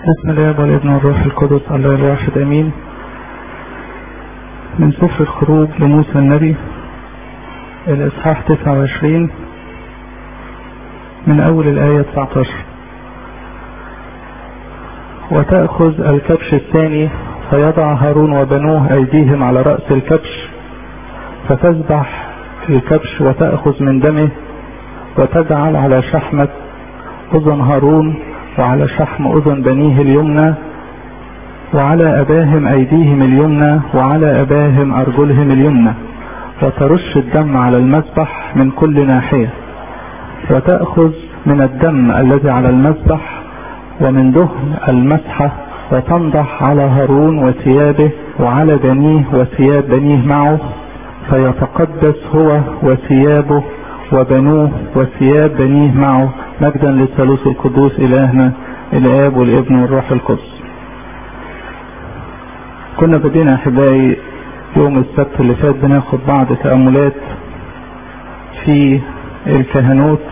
بسم الله والابن والروح القدس الله الواحد امين من سفر الخروج لموسى النبي الاصحاح 29 من اول الاية 19 وتأخذ الكبش الثاني فيضع هارون وبنوه ايديهم على رأس الكبش فتذبح الكبش وتأخذ من دمه وتجعل على شحمة اذن هارون وعلى شحم اذن بنيه اليمنى وعلى اباهم ايديهم اليمنى وعلى اباهم ارجلهم اليمنى وترش الدم على المذبح من كل ناحية وتأخذ من الدم الذي على المذبح ومن دهن المسحة وتنضح على هارون وثيابه وعلى بنيه وثياب بنيه معه فيتقدس هو وثيابه وبنوه وثياب بنيه معه مجدا للثالوث القدوس إلهنا الآب والابن والروح القدس كنا بدينا أحبائي يوم السبت اللي فات بناخد بعض تأملات في الكهنوت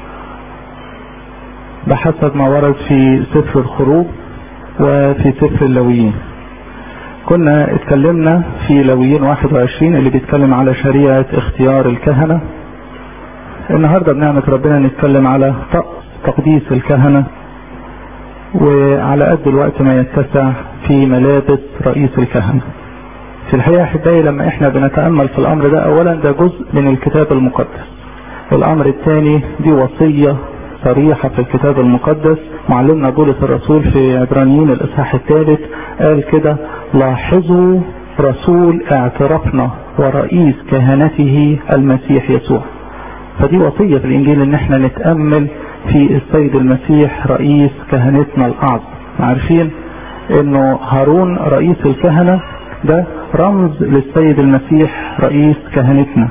بحسب ما ورد في سفر الخروج وفي سفر اللويين كنا اتكلمنا في لويين 21 اللي بيتكلم على شريعة اختيار الكهنة النهاردة بنعمة ربنا نتكلم على تقديس الكهنة وعلى قد الوقت ما يتسع في ملابس رئيس الكهنة في الحقيقة احبائي لما احنا بنتأمل في الامر ده اولا ده جزء من الكتاب المقدس الامر الثاني دي وصية صريحة في الكتاب المقدس معلمنا بولس الرسول في عبرانيين الاصحاح الثالث قال كده لاحظوا رسول اعترافنا ورئيس كهنته المسيح يسوع فدي وصية في الانجيل ان احنا نتأمل في السيد المسيح رئيس كهنتنا الاعظم عارفين انه هارون رئيس الكهنة ده رمز للسيد المسيح رئيس كهنتنا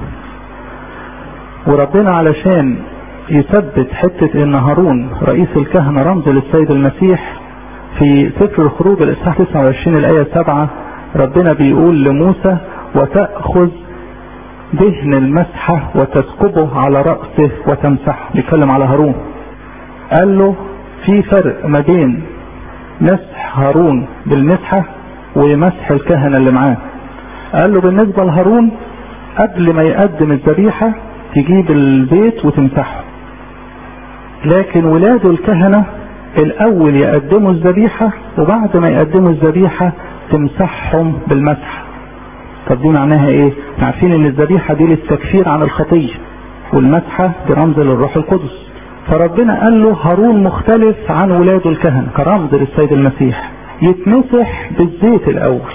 وربنا علشان يثبت حتة ان هارون رئيس الكهنة رمز للسيد المسيح في سفر الخروج الاصحاح 29 الاية 7 ربنا بيقول لموسى وتأخذ دهن المسحة وتسكبه على رأسه وتمسحه بيتكلم على هارون قال له في فرق ما بين مسح هارون بالمسحة ومسح الكهنة اللي معاه قال له بالنسبة لهارون قبل ما يقدم الذبيحة تجيب البيت وتمسحه لكن ولاده الكهنة الاول يقدموا الذبيحة وبعد ما يقدموا الذبيحة تمسحهم بالمسح طب دي معناها ايه عارفين ان الذبيحة دي للتكفير عن الخطية والمسحة دي رمز للروح القدس فربنا قال له هارون مختلف عن ولاده الكهنة كرمز للسيد المسيح يتمسح بالزيت الاول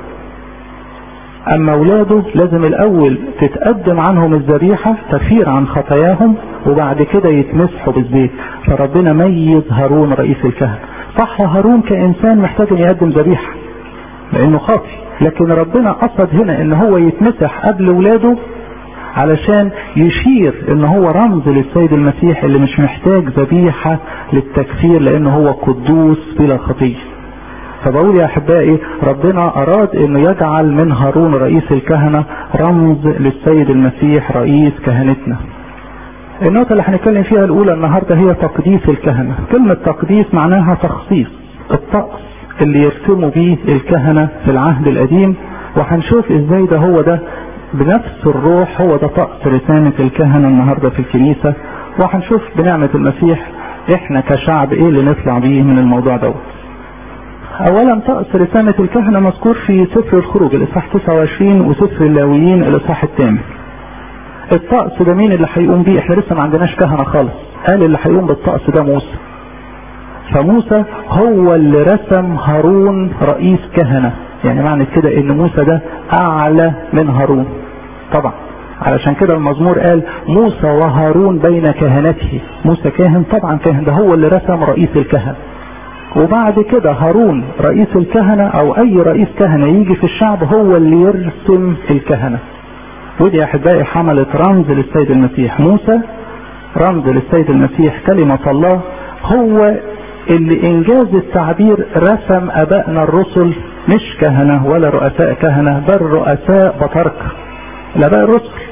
اما ولاده لازم الاول تتقدم عنهم الذبيحة تكفير عن خطاياهم وبعد كده يتمسحوا بالزيت فربنا ميز هارون رئيس الكهنة صح هارون كانسان محتاج ان يقدم ذبيحة لانه خاطي لكن ربنا قصد هنا ان هو يتمسح قبل ولاده علشان يشير ان هو رمز للسيد المسيح اللي مش محتاج ذبيحة للتكفير لان هو قدوس بلا خطية فبقول يا احبائي ربنا اراد انه يجعل من هارون رئيس الكهنة رمز للسيد المسيح رئيس كهنتنا النقطة اللي هنتكلم فيها الاولى النهاردة هي تقديس الكهنة كلمة تقديس معناها تخصيص الطقس اللي يرسموا بيه الكهنة في العهد القديم وهنشوف ازاي ده هو ده بنفس الروح هو ده طقس رسامة الكهنة النهاردة في الكنيسة وهنشوف بنعمة المسيح احنا كشعب ايه اللي نطلع بيه من الموضوع دوت اولا طقس رسامة الكهنة مذكور في سفر الخروج الاصحاح 29 وسفر اللاويين الاصحاح الثامن الطقس ده مين اللي هيقوم بيه احنا لسه ما عندناش كهنة خالص قال اللي هيقوم بالطقس ده موسى فموسى هو اللي رسم هارون رئيس كهنة يعني معنى كده ان موسى ده اعلى من هارون طبعا علشان كده المزمور قال موسى وهارون بين كهنته موسى كاهن طبعا كاهن ده هو اللي رسم رئيس الكهنة وبعد كده هارون رئيس الكهنة او اي رئيس كهنة يجي في الشعب هو اللي يرسم الكهنة ودي يا احبائي حملت رمز للسيد المسيح موسى رمز للسيد المسيح كلمة الله هو اللي انجاز التعبير رسم ابائنا الرسل مش كهنة ولا رؤساء كهنة بل رؤساء بطاركة الاباء الرسل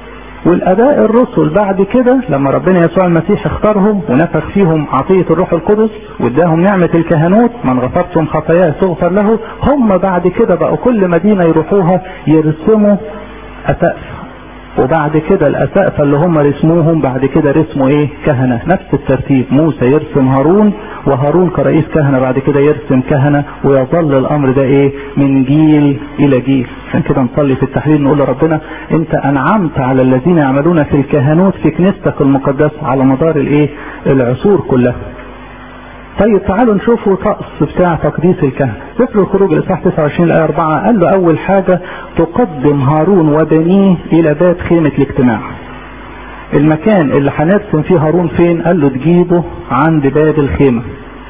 والاباء الرسل بعد كده لما ربنا يسوع المسيح اختارهم ونفخ فيهم عطية الروح القدس واداهم نعمة الكهنوت من غفرتم خطاياه تغفر له هم بعد كده بقوا كل مدينة يروحوها يرسموا اسقف وبعد كده الاسقفة اللي هم رسموهم بعد كده رسموا ايه كهنة نفس الترتيب موسى يرسم هارون وهارون كرئيس كهنة بعد كده يرسم كهنة ويظل الامر ده ايه من جيل الى جيل عشان كده نصلي في التحليل نقول لربنا انت انعمت على الذين يعملون في الكهنوت في كنيستك المقدسة على مدار الايه العصور كلها طيب تعالوا نشوفوا طقس بتاع تقديس الكهنة سفر الخروج الاصحاح 29 الايه 4 قال له اول حاجة تقدم هارون وبنيه الى باب خيمة الاجتماع المكان اللي هنرسم فيه هارون فين قال له تجيبه عند باب الخيمة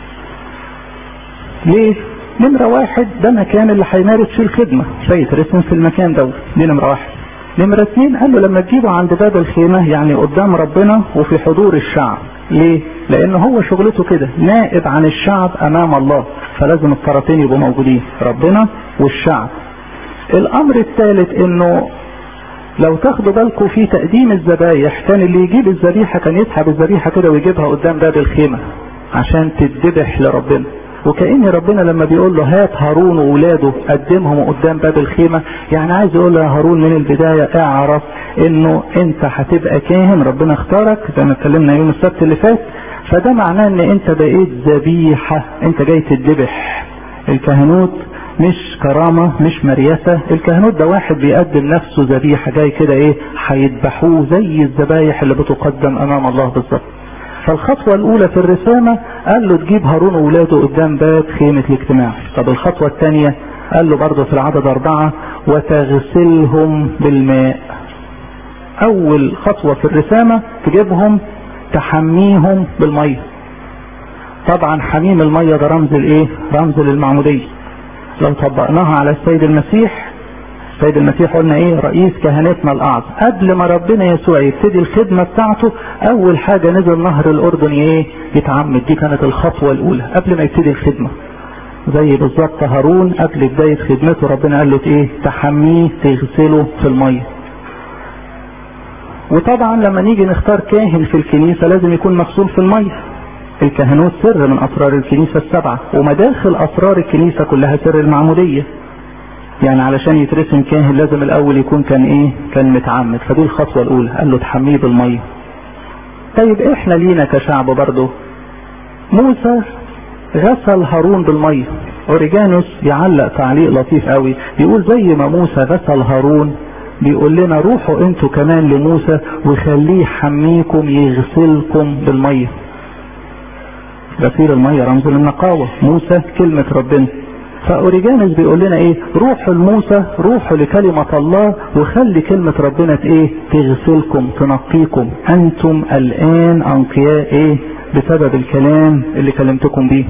ليه نمرة واحد ده مكان اللي هيمارس فيه الخدمة فيترسم في المكان ده دي نمرة واحد نمرة اتنين قال له لما تجيبه عند باب الخيمة يعني قدام ربنا وفي حضور الشعب ليه لان هو شغلته كده نائب عن الشعب امام الله فلازم الطرفين يبقوا موجودين ربنا والشعب الامر الثالث انه لو تاخدوا بالكم في تقديم الذبايح كان اللي يجيب الذبيحة كان يسحب الذبيحة كده ويجيبها قدام باب الخيمة عشان تتذبح لربنا وكأن ربنا لما بيقول له هات هارون وولاده قدمهم قدام باب الخيمة يعني عايز يقول له يا هارون من البداية اعرف انه انت هتبقى كاهن ربنا اختارك زي ما اتكلمنا يوم السبت اللي فات فده معناه ان انت بقيت ذبيحة انت جاي تتذبح الكهنوت مش كرامة مش مريسة الكهنوت ده واحد بيقدم نفسه ذبيحة جاي كده ايه هيذبحوه زي الذبايح اللي بتقدم امام الله بالظبط فالخطوة الأولى في الرسامة قال له تجيب هارون وولاده قدام باب خيمة الاجتماع طب الخطوة الثانية قال له برضه في العدد أربعة وتغسلهم بالماء أول خطوة في الرسامة تجيبهم تحميهم بالمية طبعا حميم المية ده رمز الايه رمز للمعمودية لو طبقناها على السيد المسيح السيد المسيح قلنا ايه رئيس كهنتنا الاعظم قبل ما ربنا يسوع يبتدي الخدمه بتاعته اول حاجه نزل نهر الاردن ايه يتعمد دي كانت الخطوه الاولى قبل ما يبتدي الخدمه زي بالظبط هارون قبل بدايه خدمته ربنا قال له ايه تحميه تغسله في الميه وطبعا لما نيجي نختار كاهن في الكنيسه لازم يكون مغسول في الميه الكهنوت سر من اسرار الكنيسه السبعه ومداخل اسرار الكنيسه كلها سر المعموديه يعني علشان يترسم كاهن لازم الاول يكون كان ايه كان متعمد فدي الخطوه الاولى قال له تحميه بالميه طيب احنا لينا كشعب برضه موسى غسل هارون بالميه اوريجانوس يعلق تعليق لطيف قوي يقول زي ما موسى غسل هارون بيقول لنا روحوا انتوا كمان لموسى وخليه يحميكم يغسلكم بالميه غسيل الميه رمز للنقاوه موسى كلمه ربنا فاوريجانس بيقول لنا ايه روحوا لموسى روحوا لكلمة الله وخلي كلمة ربنا ايه تغسلكم تنقيكم انتم الان انقياء ايه بسبب الكلام اللي كلمتكم بيه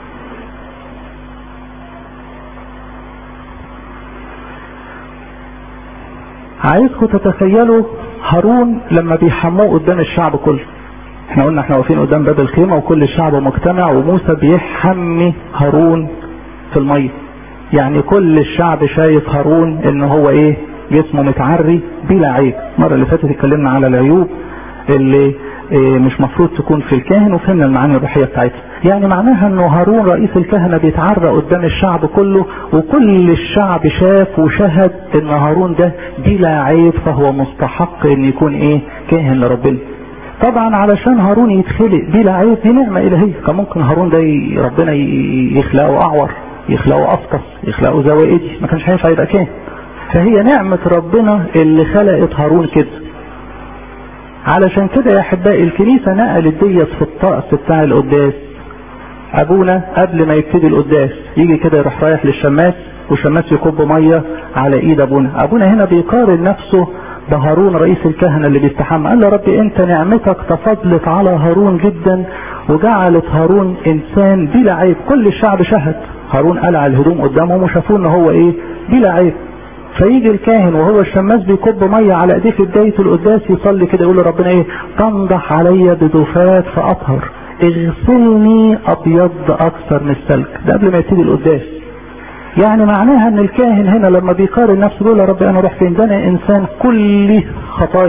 عايزكم تتخيلوا هارون لما بيحموه قدام الشعب كله احنا قلنا احنا واقفين قدام باب الخيمة وكل الشعب مجتمع وموسى بيحمي هارون في المية يعني كل الشعب شايف هارون ان هو ايه جسمه متعري بلا عيب المرة اللي فاتت اتكلمنا على العيوب اللي إيه مش مفروض تكون في الكاهن وفهمنا المعاني الروحية بتاعتها يعني معناها انه هارون رئيس الكهنة بيتعرى قدام الشعب كله وكل الشعب شاف وشهد ان هارون ده بلا عيب فهو مستحق ان يكون ايه كاهن لربنا طبعا علشان هارون يتخلق بلا عيب دي نعمة الهية كان ممكن هارون ده ربنا يخلقه اعور يخلقوا افطس يخلقوا زوائدي ما كانش هينفع يبقى كان فهي نعمة ربنا اللي خلقت هارون كده علشان كده يا احبائي الكنيسة نقلت ديت في الطقس بتاع القداس ابونا قبل ما يبتدي القداس يجي كده يروح رايح للشماس والشماس يكب ميه على ايد ابونا ابونا هنا بيقارن نفسه بهارون رئيس الكهنة اللي بيستحمى قال له ربي انت نعمتك تفضلت على هارون جدا وجعلت هارون انسان بلا عيب كل الشعب شهد هارون قلع الهدوم قدامهم وشافوه ان هو ايه بلا عيب فيجي الكاهن وهو الشماس بيكب ميه على ايديه في بدايه القداس يصلي كده يقول لربنا ايه تنضح علي بدفات فاطهر اغسلني ابيض اكثر من السلك ده قبل ما يبتدي القداس يعني معناها ان الكاهن هنا لما بيقارن نفسه بيقول يا رب انا اروح فين ده انا انسان كلي خطايا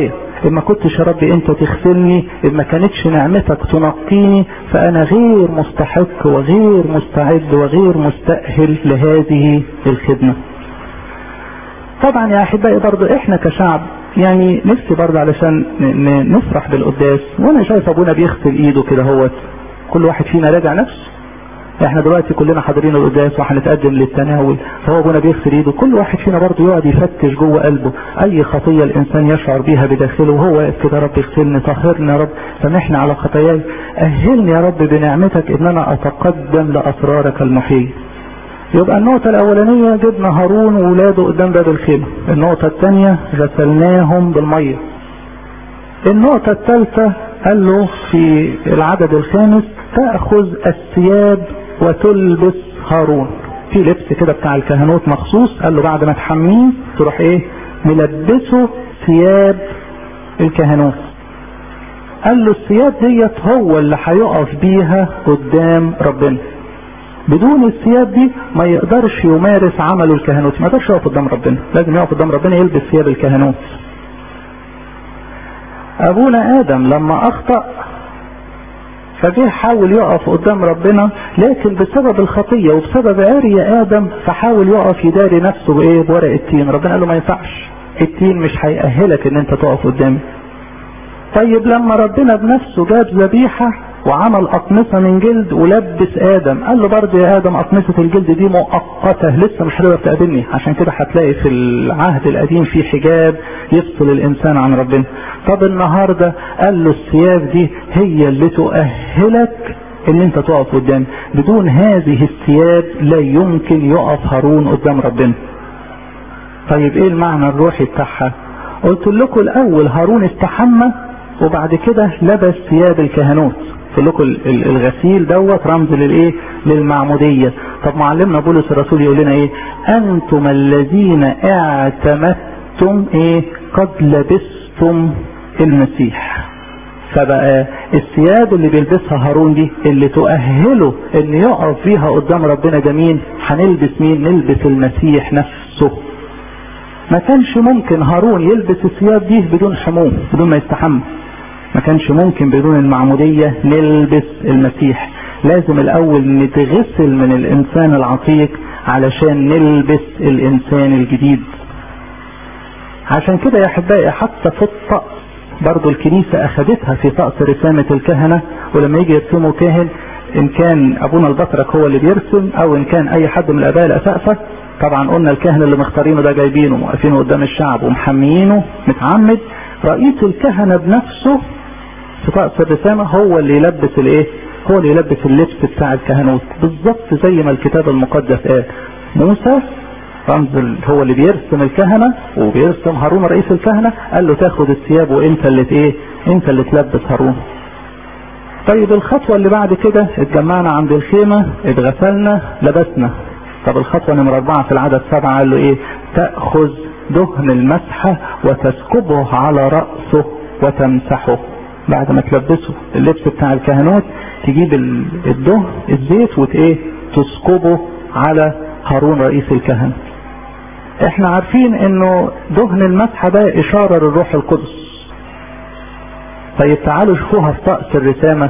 إن ما كنتش يا رب أنت تغسلني إن ما كانتش نعمتك تنقيني فأنا غير مستحق وغير مستعد وغير مستأهل لهذه الخدمة طبعا يا أحبائي برضو إحنا كشعب يعني نفسي برضه علشان نفرح بالقداس وانا شايف ابونا بيغسل ايده كده هوت كل واحد فينا راجع نفسه احنا دلوقتي كلنا حاضرين القداس وهنتقدم للتناول فهو ابونا بيغسل ايده كل واحد فينا برضه يقعد يفتش جوه قلبه اي خطيه الانسان يشعر بيها بداخله وهو واقف كده رب اغسلني طهرني يا رب سامحني على خطاياي اهلني يا رب بنعمتك ان انا اتقدم لاسرارك المحيي يبقى النقطة الأولانية جبنا هارون وولاده قدام باب الخيمة النقطة الثانية غسلناهم بالمية النقطة الثالثة قال له في العدد الخامس تأخذ الثياب وتلبس هارون في لبس كده بتاع الكهنوت مخصوص قال له بعد ما تحميه تروح ايه ملبسه ثياب الكهنوت قال له الثياب ديت هو اللي هيقف بيها قدام ربنا بدون الثياب دي ما يقدرش يمارس عمله الكهنوت ما يقدرش يقف قدام ربنا لازم يقف قدام ربنا يلبس ثياب الكهنوت ابونا ادم لما اخطأ فجه حاول يقف قدام ربنا لكن بسبب الخطية وبسبب عري ادم فحاول يقف يداري نفسه بايه بورق التين ربنا قال له ما ينفعش التين مش هيأهلك ان انت تقف قدامي طيب لما ربنا بنفسه جاب ذبيحة وعمل أقمصة من جلد ولبس آدم قال له برضه يا آدم أقمصة الجلد دي مؤقتة لسه مش هتقدر تقابلني عشان كده هتلاقي في العهد القديم في حجاب يفصل الإنسان عن ربنا طب النهاردة قال له الثياب دي هي اللي تؤهلك ان انت تقف قدامي بدون هذه الثياب لا يمكن يقف هارون قدام ربنا طيب ايه المعنى الروحي بتاعها قلت لكم الاول هارون استحمى وبعد كده لبس ثياب الكهنوت قلت لكم الغسيل دوت رمز للايه للمعموديه طب معلمنا بولس الرسول يقول لنا ايه انتم الذين اعتمدتم ايه قد لبستم المسيح فبقى الثياب اللي بيلبسها هارون دي اللي تؤهله ان يقف فيها قدام ربنا ده مين هنلبس مين نلبس المسيح نفسه ما كانش ممكن هارون يلبس الثياب دي بدون حموم بدون ما يستحمى ما كانش ممكن بدون المعمودية نلبس المسيح لازم الاول نتغسل من الانسان العتيق علشان نلبس الانسان الجديد عشان كده يا احبائي حتى في الطقس برضو الكنيسة اخدتها في طقس رسامة الكهنة ولما يجي يرسموا كاهن ان كان ابونا البطرك هو اللي بيرسم او ان كان اي حد من الاباء الاسقفة طبعا قلنا الكهنة اللي مختارينه ده جايبينه موقفينه قدام الشعب ومحميينه متعمد رئيس الكهنة بنفسه في طقس الرسامة هو اللي يلبس الايه هو اللي يلبس اللبس بتاع الكهنوت بالظبط زي ما الكتاب المقدس قال موسى رمز هو اللي بيرسم الكهنة وبيرسم هارون رئيس الكهنة قال له تاخد الثياب وانت اللي ايه انت اللي تلبس هارون طيب الخطوة اللي بعد كده اتجمعنا عند الخيمة اتغسلنا لبسنا طب الخطوة نمرة أربعة في العدد سبعة قال له إيه؟ تأخذ دهن المسحة وتسكبه على رأسه وتمسحه بعد ما تلبسه اللبس بتاع الكهنوت تجيب الدهن الزيت وتايه تسكبه على هارون رئيس الكهنة احنا عارفين انه دهن المسحة ده اشارة للروح القدس طيب تعالوا شوفوها في طقس الرسامة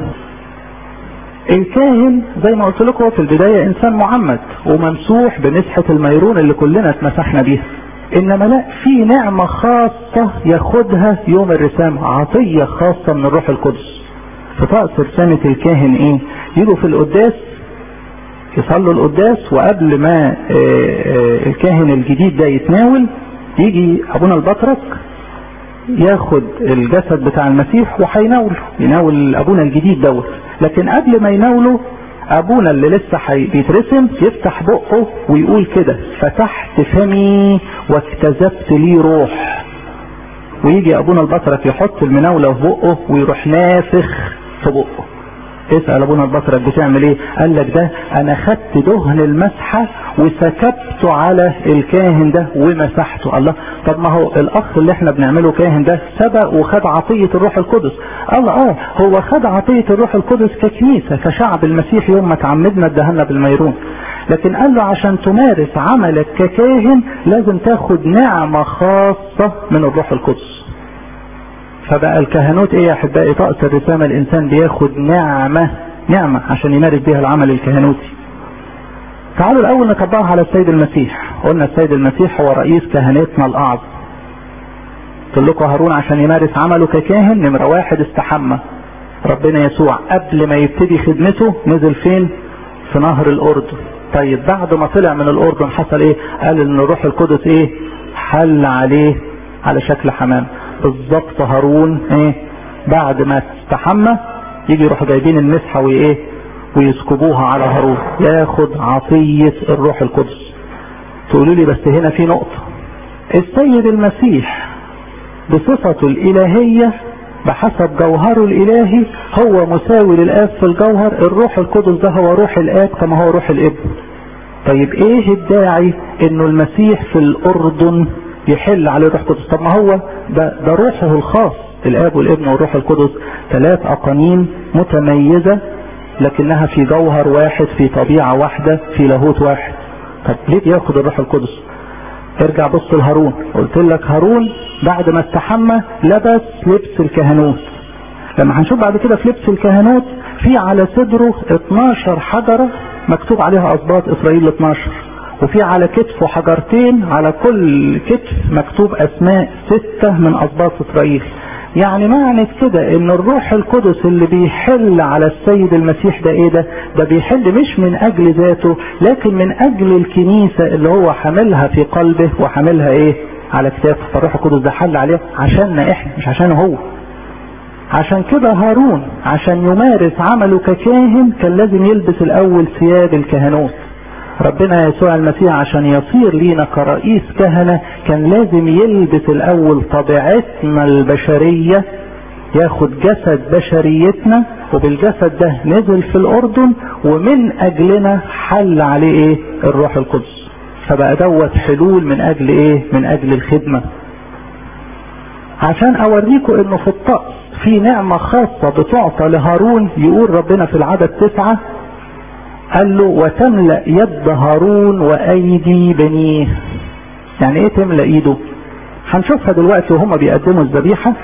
الكاهن زي ما قلت لكم في البداية انسان معمد وممسوح بمسحة الميرون اللي كلنا اتمسحنا بيها انما لا في نعمة خاصة ياخدها يوم الرسامة عطية خاصة من الروح القدس في طقس رسامة الكاهن ايه يجوا في القداس يصلوا القداس وقبل ما الكاهن الجديد ده يتناول يجي ابونا البطرك ياخد الجسد بتاع المسيح وهيناوله يناول ابونا الجديد دوت لكن قبل ما يناوله ابونا اللي لسه بيترسم يفتح بقه ويقول كده فتحت فمي واكتسبت لي روح ويجي ابونا البطرك يحط المناوله في بقه ويروح نافخ في بقه اسال ابونا البطرك بتعمل ايه قال لك ده انا خدت دهن المسحه وسكبته على الكاهن ده ومسحته الله طب ما هو الاخ اللي احنا بنعمله كاهن ده سبق وخد عطيه الروح القدس الله اه هو خد عطيه الروح القدس ككنيسه كشعب المسيح يوم ما تعمدنا ادهنا بالميرون لكن قال له عشان تمارس عملك ككاهن لازم تاخد نعمه خاصه من الروح القدس فبقى الكهنوت ايه يا احبائي طقس الرسامة الانسان بياخد نعمة نعمة عشان يمارس بيها العمل الكهنوتي تعالوا الاول نطبقها على السيد المسيح قلنا السيد المسيح هو رئيس كهنتنا الاعظم قلت لكم هارون عشان يمارس عمله ككاهن نمرة واحد استحمى ربنا يسوع قبل ما يبتدي خدمته نزل فين في نهر الاردن طيب بعد ما طلع من الاردن حصل ايه قال ان الروح القدس ايه حل عليه على شكل حمام بالظبط هارون ايه بعد ما استحمى يجي يروحوا جايبين المسحه وايه ويسكبوها على هارون ياخد عطيه الروح القدس تقولوا لي بس هنا في نقطه السيد المسيح بصفته الالهيه بحسب جوهره الالهي هو مساوي للاب في الجوهر الروح القدس ده هو روح الاب كما هو روح الابن طيب ايه الداعي انه المسيح في الاردن يحل عليه الروح القدس طب ما هو ده, ده روحه الخاص الاب والابن والروح القدس ثلاث اقانيم متميزة لكنها في جوهر واحد في طبيعة واحدة في لاهوت واحد طب ليه بياخد الروح القدس ارجع بص لهارون قلت لك هارون بعد ما استحمى لبس لبس الكهنوت لما هنشوف بعد كده في لبس الكهنوت في على صدره 12 حجرة مكتوب عليها اسباط اسرائيل 12 وفي على كتفه حجرتين على كل كتف مكتوب اسماء ستة من اسباط اسرائيل يعني معنى كده ان الروح القدس اللي بيحل على السيد المسيح ده ايه ده ده بيحل مش من اجل ذاته لكن من اجل الكنيسة اللي هو حاملها في قلبه وحاملها ايه على كتافه فالروح القدس ده حل عليه عشاننا احنا مش عشانه هو عشان كده هارون عشان يمارس عمله ككاهن كان لازم يلبس الاول ثياب الكهنوت ربنا يسوع المسيح عشان يصير لينا كرئيس كهنة كان لازم يلبس الاول طبيعتنا البشرية ياخد جسد بشريتنا وبالجسد ده نزل في الاردن ومن اجلنا حل عليه ايه الروح القدس فبقى دوت حلول من اجل ايه من اجل الخدمة عشان اوريكم انه في الطقس في نعمة خاصة بتعطى لهارون يقول ربنا في العدد تسعة قال له وتملأ يد هارون وأيدي بنيه يعني ايه تملأ ايده هنشوفها دلوقتي وهما بيقدموا الذبيحة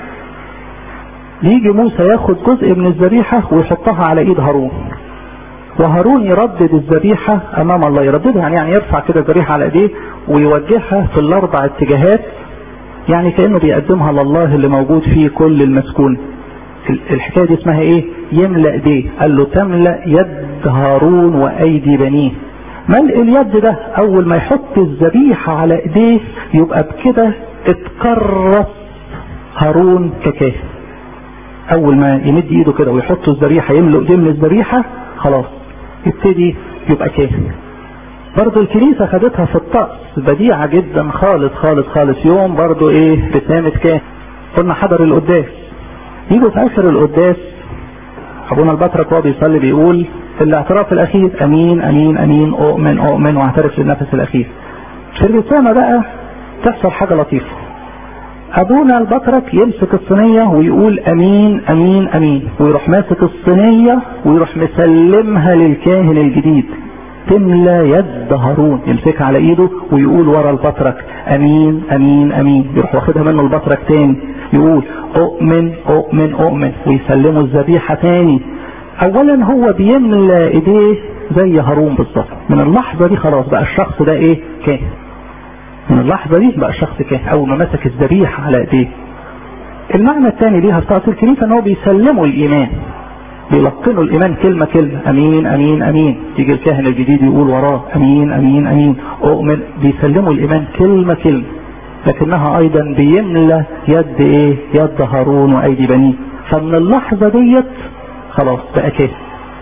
يجي موسى ياخد جزء من الذبيحة ويحطها على ايد هارون وهارون يردد الذبيحة امام الله يرددها يعني, يعني يرفع كده الذبيحة على ايديه ويوجهها في الاربع اتجاهات يعني كأنه بيقدمها لله اللي موجود فيه كل المسكون الحكاية دي اسمها ايه يملأ ايديه قال له تملأ يد هارون وايدي بنيه ملء اليد ده اول ما يحط الذبيحة على ايديه يبقى بكده اتكرس هارون ككاهن اول ما يمد ايده كده ويحط الذبيحة يملأ ايديه من الذبيحة خلاص يبتدي يبقى كاهن برضه الكنيسة خدتها في الطقس بديعة جدا خالص خالص خالص يوم برضه ايه رسامة كاهن قلنا حضر القداس يجوا في اخر القداس ابونا البطرك وهو بيصلي بيقول في الاعتراف الاخير امين امين امين اؤمن اؤمن واعترف للنفس الاخير في الرسامة بقى تحصل حاجة لطيفة ابونا البطرك يمسك الصينية ويقول امين امين امين ويروح ماسك الصينية ويروح مسلمها للكاهن الجديد تملى يد هارون يمسكها على ايده ويقول ورا البطرك امين امين امين يروح واخدها منه البطرك تاني يقول اؤمن اؤمن اؤمن ويسلموا الذبيحة تاني اولا هو بيملى ايديه زي هارون بالظبط من اللحظة دي خلاص بقى الشخص ده ايه كاهن من اللحظة دي بقى الشخص كاهن اول ما مسك الذبيحة على ايديه المعنى الثاني ليها في طاعة الكنيسة ان هو بيسلموا الايمان بيلقنوا الايمان كلمة كلمة امين امين امين يجي الكاهن الجديد يقول وراه امين امين امين اؤمن بيسلموا الايمان كلمة كلمة لكنها ايضا بيملى يد ايه يد هارون وايدي بنيه فمن اللحظة ديت خلاص بقى كده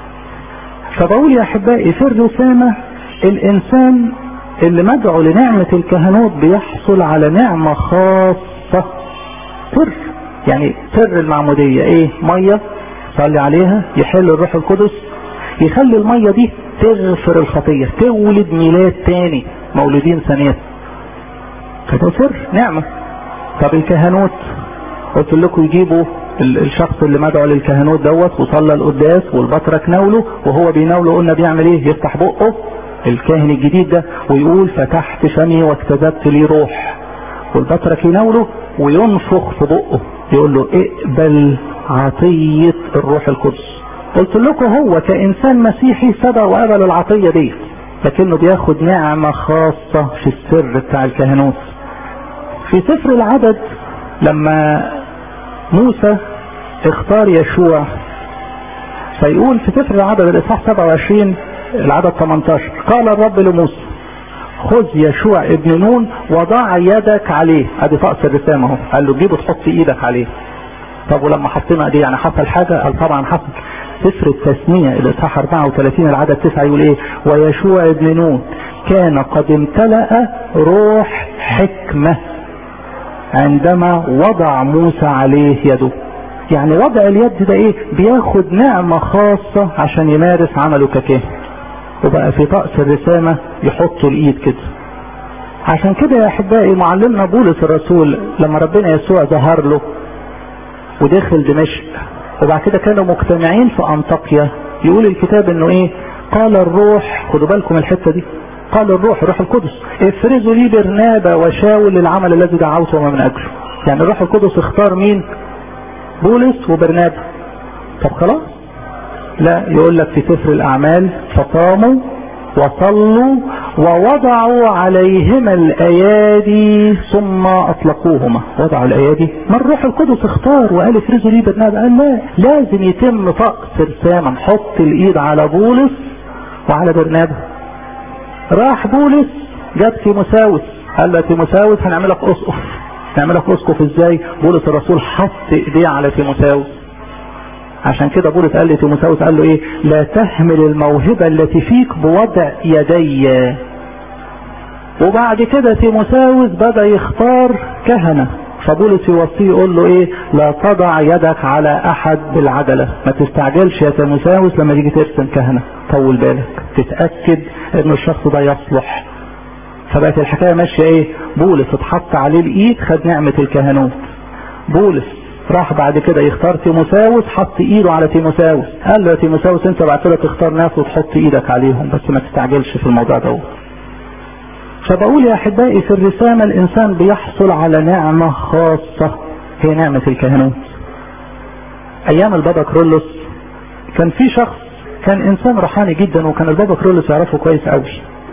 فبقول يا احبائي في الرسامة الانسان اللي مدعو لنعمة الكهنوت بيحصل على نعمة خاصة سر يعني سر المعمودية ايه مية صلي عليها يحل الروح القدس يخلي المية دي تغفر الخطية تولد ميلاد تاني مولودين ثانية فده سر نعمة طب الكهنوت قلت لكم يجيبوا الشخص اللي مدعو للكهنوت دوت وصلى القداس والبطرك ناوله وهو بيناوله قلنا بيعمل ايه يفتح بقه الكاهن الجديد ده ويقول فتحت فمي واكتسبت لي روح والبطرك يناوله وينفخ في بقه يقول له اقبل عطية الروح القدس قلت لكم هو كإنسان مسيحي سبق وقبل العطية دي لكنه بياخد نعمة خاصة في السر بتاع الكهنوت في سفر العدد لما موسى اختار يشوع فيقول في سفر العدد الاصحاح 27 العدد 18 قال الرب لموسى خذ يشوع ابن نون وضع يدك عليه ادي طقس الرسامه اهو قال له جيب وتحط ايدك عليه طب ولما حطينا دي يعني حصل حاجه قال طبعا حصل سفر التثنية الاصحاح 34 العدد 9 يقول ايه ويشوع ابن نون كان قد امتلأ روح حكمة عندما وضع موسى عليه يده يعني وضع اليد ده ايه بياخد نعمة خاصة عشان يمارس عمله ككاهن وبقى في طقس الرسامة يحطوا الايد كده عشان كده يا احبائي معلمنا بولس الرسول لما ربنا يسوع ظهر له ودخل دمشق وبعد كده كانوا مجتمعين في انطاكيا يقول الكتاب انه ايه قال الروح خدوا بالكم الحته دي قال الروح الروح القدس افرزوا لي برنابا وشاول للعمل الذي دعوتهم من اجله يعني الروح القدس اختار مين بولس وبرنابا طب خلاص لا يقول لك في سفر الاعمال فقاموا وصلوا ووضعوا عليهما الايادي ثم اطلقوهما وضعوا الايادي ما الروح القدس اختار وقال افرزوا لي برنابا قال لا لازم يتم طقس رسامه نحط الايد على بولس وعلى برنابا راح بولس جاب تيموساوس قال له تيموساوس هنعملك اسقف نعملك اسقف ازاي بولس الرسول حط ايديه على تيموساوس عشان كده بولس قال لتيموساوس قال له ايه لا تهمل الموهبة التي فيك بوضع يدي وبعد كده تيموساوس بدأ يختار كهنة فبولس يوصيه يقول له ايه لا تضع يدك على احد بالعجلة ما تستعجلش يا تيموساوس لما تيجي ترسم كهنة طول بالك تتأكد ان الشخص ده يصلح فبقت الحكاية ماشية ايه بولس اتحط عليه الايد خد نعمة الكهنوت بولس راح بعد كده يختار تيموساوس حط ايده على تيموساوس قال له يا تيموساوس انت بعد كده تختار ناس وتحط ايدك عليهم بس ما تستعجلش في الموضوع ده فبقول يا احبائي في الرسامة الانسان بيحصل على نعمة خاصة هي نعمة الكهنوت ايام البابا كرولوس كان في شخص كان انسان روحاني جدا وكان البابا كرولوس يعرفه كويس قوي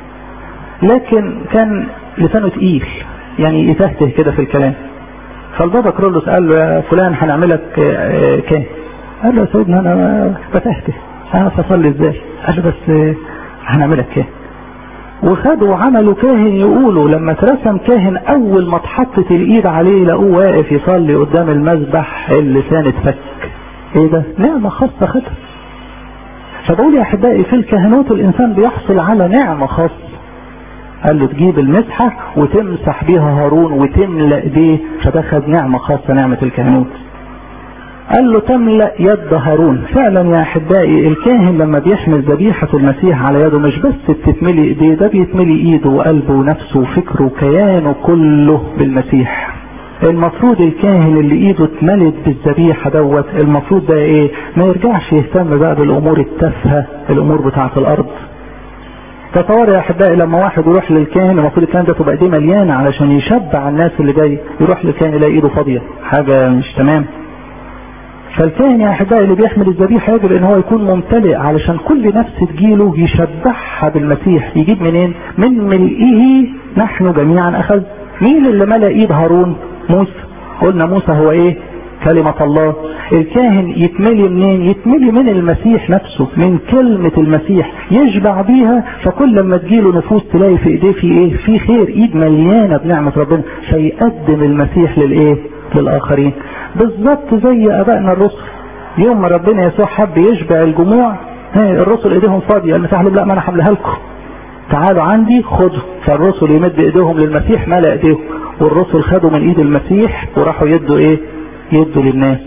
لكن كان لسانه تقيل يعني يتهته كده في الكلام فالبابا كرولوس قال له يا فلان هنعملك كاهن قال له يا سيدنا انا بتهته انا اصلي ازاي قال له بس هنعملك كاهن وخدوا وعملوا كاهن يقولوا لما اترسم كاهن اول ما اتحطت الايد عليه لقوه واقف يصلي قدام المذبح اللسان اتفك ايه ده نعمة خاصة خدها فبقول يا احبائي في الكهنوت الانسان بيحصل على نعمة خاصة قال له تجيب المسحة وتمسح بيها هارون وتملأ بيه فده خد نعمة خاصة نعمة الكهنوت قال له تملأ يد هارون فعلا يا احبائي الكاهن لما بيحمل ذبيحة المسيح على يده مش بس بتتملي ايديه ده بيتملي ايده وقلبه ونفسه وفكره وكيانه كله بالمسيح المفروض الكاهن اللي ايده اتملت بالذبيحة دوت المفروض ده ايه ما يرجعش يهتم بقى بالامور التافهة الامور بتاعة الارض تصور يا احبائي لما واحد يروح للكاهن المفروض الكاهن ده تبقى ايديه مليانه علشان يشبع الناس اللي جاي يروح للكاهن يلاقي ايده فاضيه حاجه مش تمام فالكاهن يا احبائي اللي بيحمل الذبيحه يجب ان هو يكون ممتلئ علشان كل نفس تجيله يشبعها بالمسيح يجيب منين؟ من ملئه نحن جميعا اخذ مين اللي ملا ايد هارون؟ موسى قلنا موسى هو ايه؟ كلمة الله الكاهن يتملي منين يتملي من المسيح نفسه من كلمة المسيح يشبع بيها فكل لما تجيله نفوس تلاقي في ايديه في ايه في خير ايد مليانة بنعمة ربنا فيقدم المسيح للايه للاخرين بالظبط زي ابائنا الرسل يوم ما ربنا يسوع حب يشبع الجموع الرسل ايديهم فاضية المسيح قال لا ما انا حملها لكم تعالوا عندي خدوا فالرسل يمد ايديهم للمسيح ملا ايديهم والرسل خدوا من ايد المسيح وراحوا يدوا ايه يدوا للناس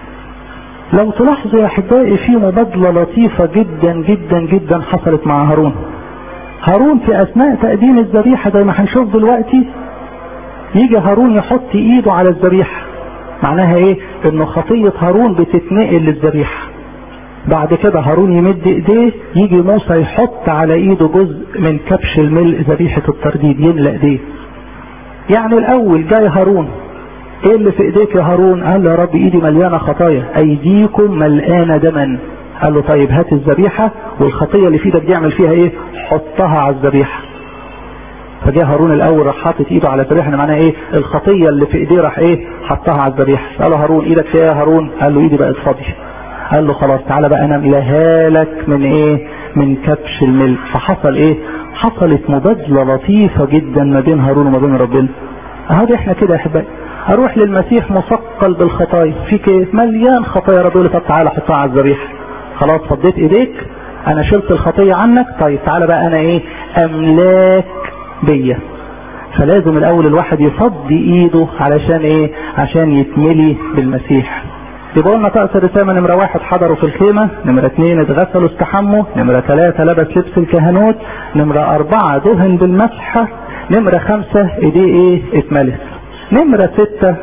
لو تلاحظوا يا احبائي في مبادله لطيفه جدا جدا جدا حصلت مع هارون هارون في اثناء تقديم الذبيحه زي ما هنشوف دلوقتي يجي هارون يحط ايده على الذبيحه معناها ايه انه خطيه هارون بتتنقل للذبيحه بعد كده هارون يمد ايديه يجي موسى يحط على ايده جزء من كبش الملء ذبيحه الترديد يملأ ايديه يعني الاول جاي هارون ايه اللي في ايديك يا هارون قال له يا رب ايدي مليانه خطايا ايديكم ملقانه دما قال له طيب هات الذبيحه والخطيه اللي في ايدك دي اعمل فيها ايه حطها على الذبيحه فجاء هارون الاول راح حاطط ايده على الذبيحه معناها ايه الخطيه اللي في ايديه راح ايه حطها على الذبيحه قال له هارون ايدك فيها يا هارون قال له ايدي بقت فاضيه قال له خلاص تعالى بقى انا املاها لك من ايه من كبش الملك فحصل ايه حصلت مبادله لطيفه جدا ما بين هارون وما بين ربنا اهو احنا كده يا احبائي اروح للمسيح مثقل بالخطايا فيك ايه مليان خطايا رب يقول لي طب تعالى حطها على الذبيحه خلاص فضيت ايديك انا شلت الخطيه عنك طيب تعالى بقى انا ايه املاك بيا فلازم الاول الواحد يفضي ايده علشان ايه عشان يتملي بالمسيح يبقى قلنا طقس الرسامة نمرة واحد حضروا في الخيمة نمرة اثنين اتغسلوا استحموا نمرة ثلاثة لبس لبس الكهنوت نمرة أربعة دهن بالمسحة نمرة خمسة ايديه ايه اتملت نمرة ستة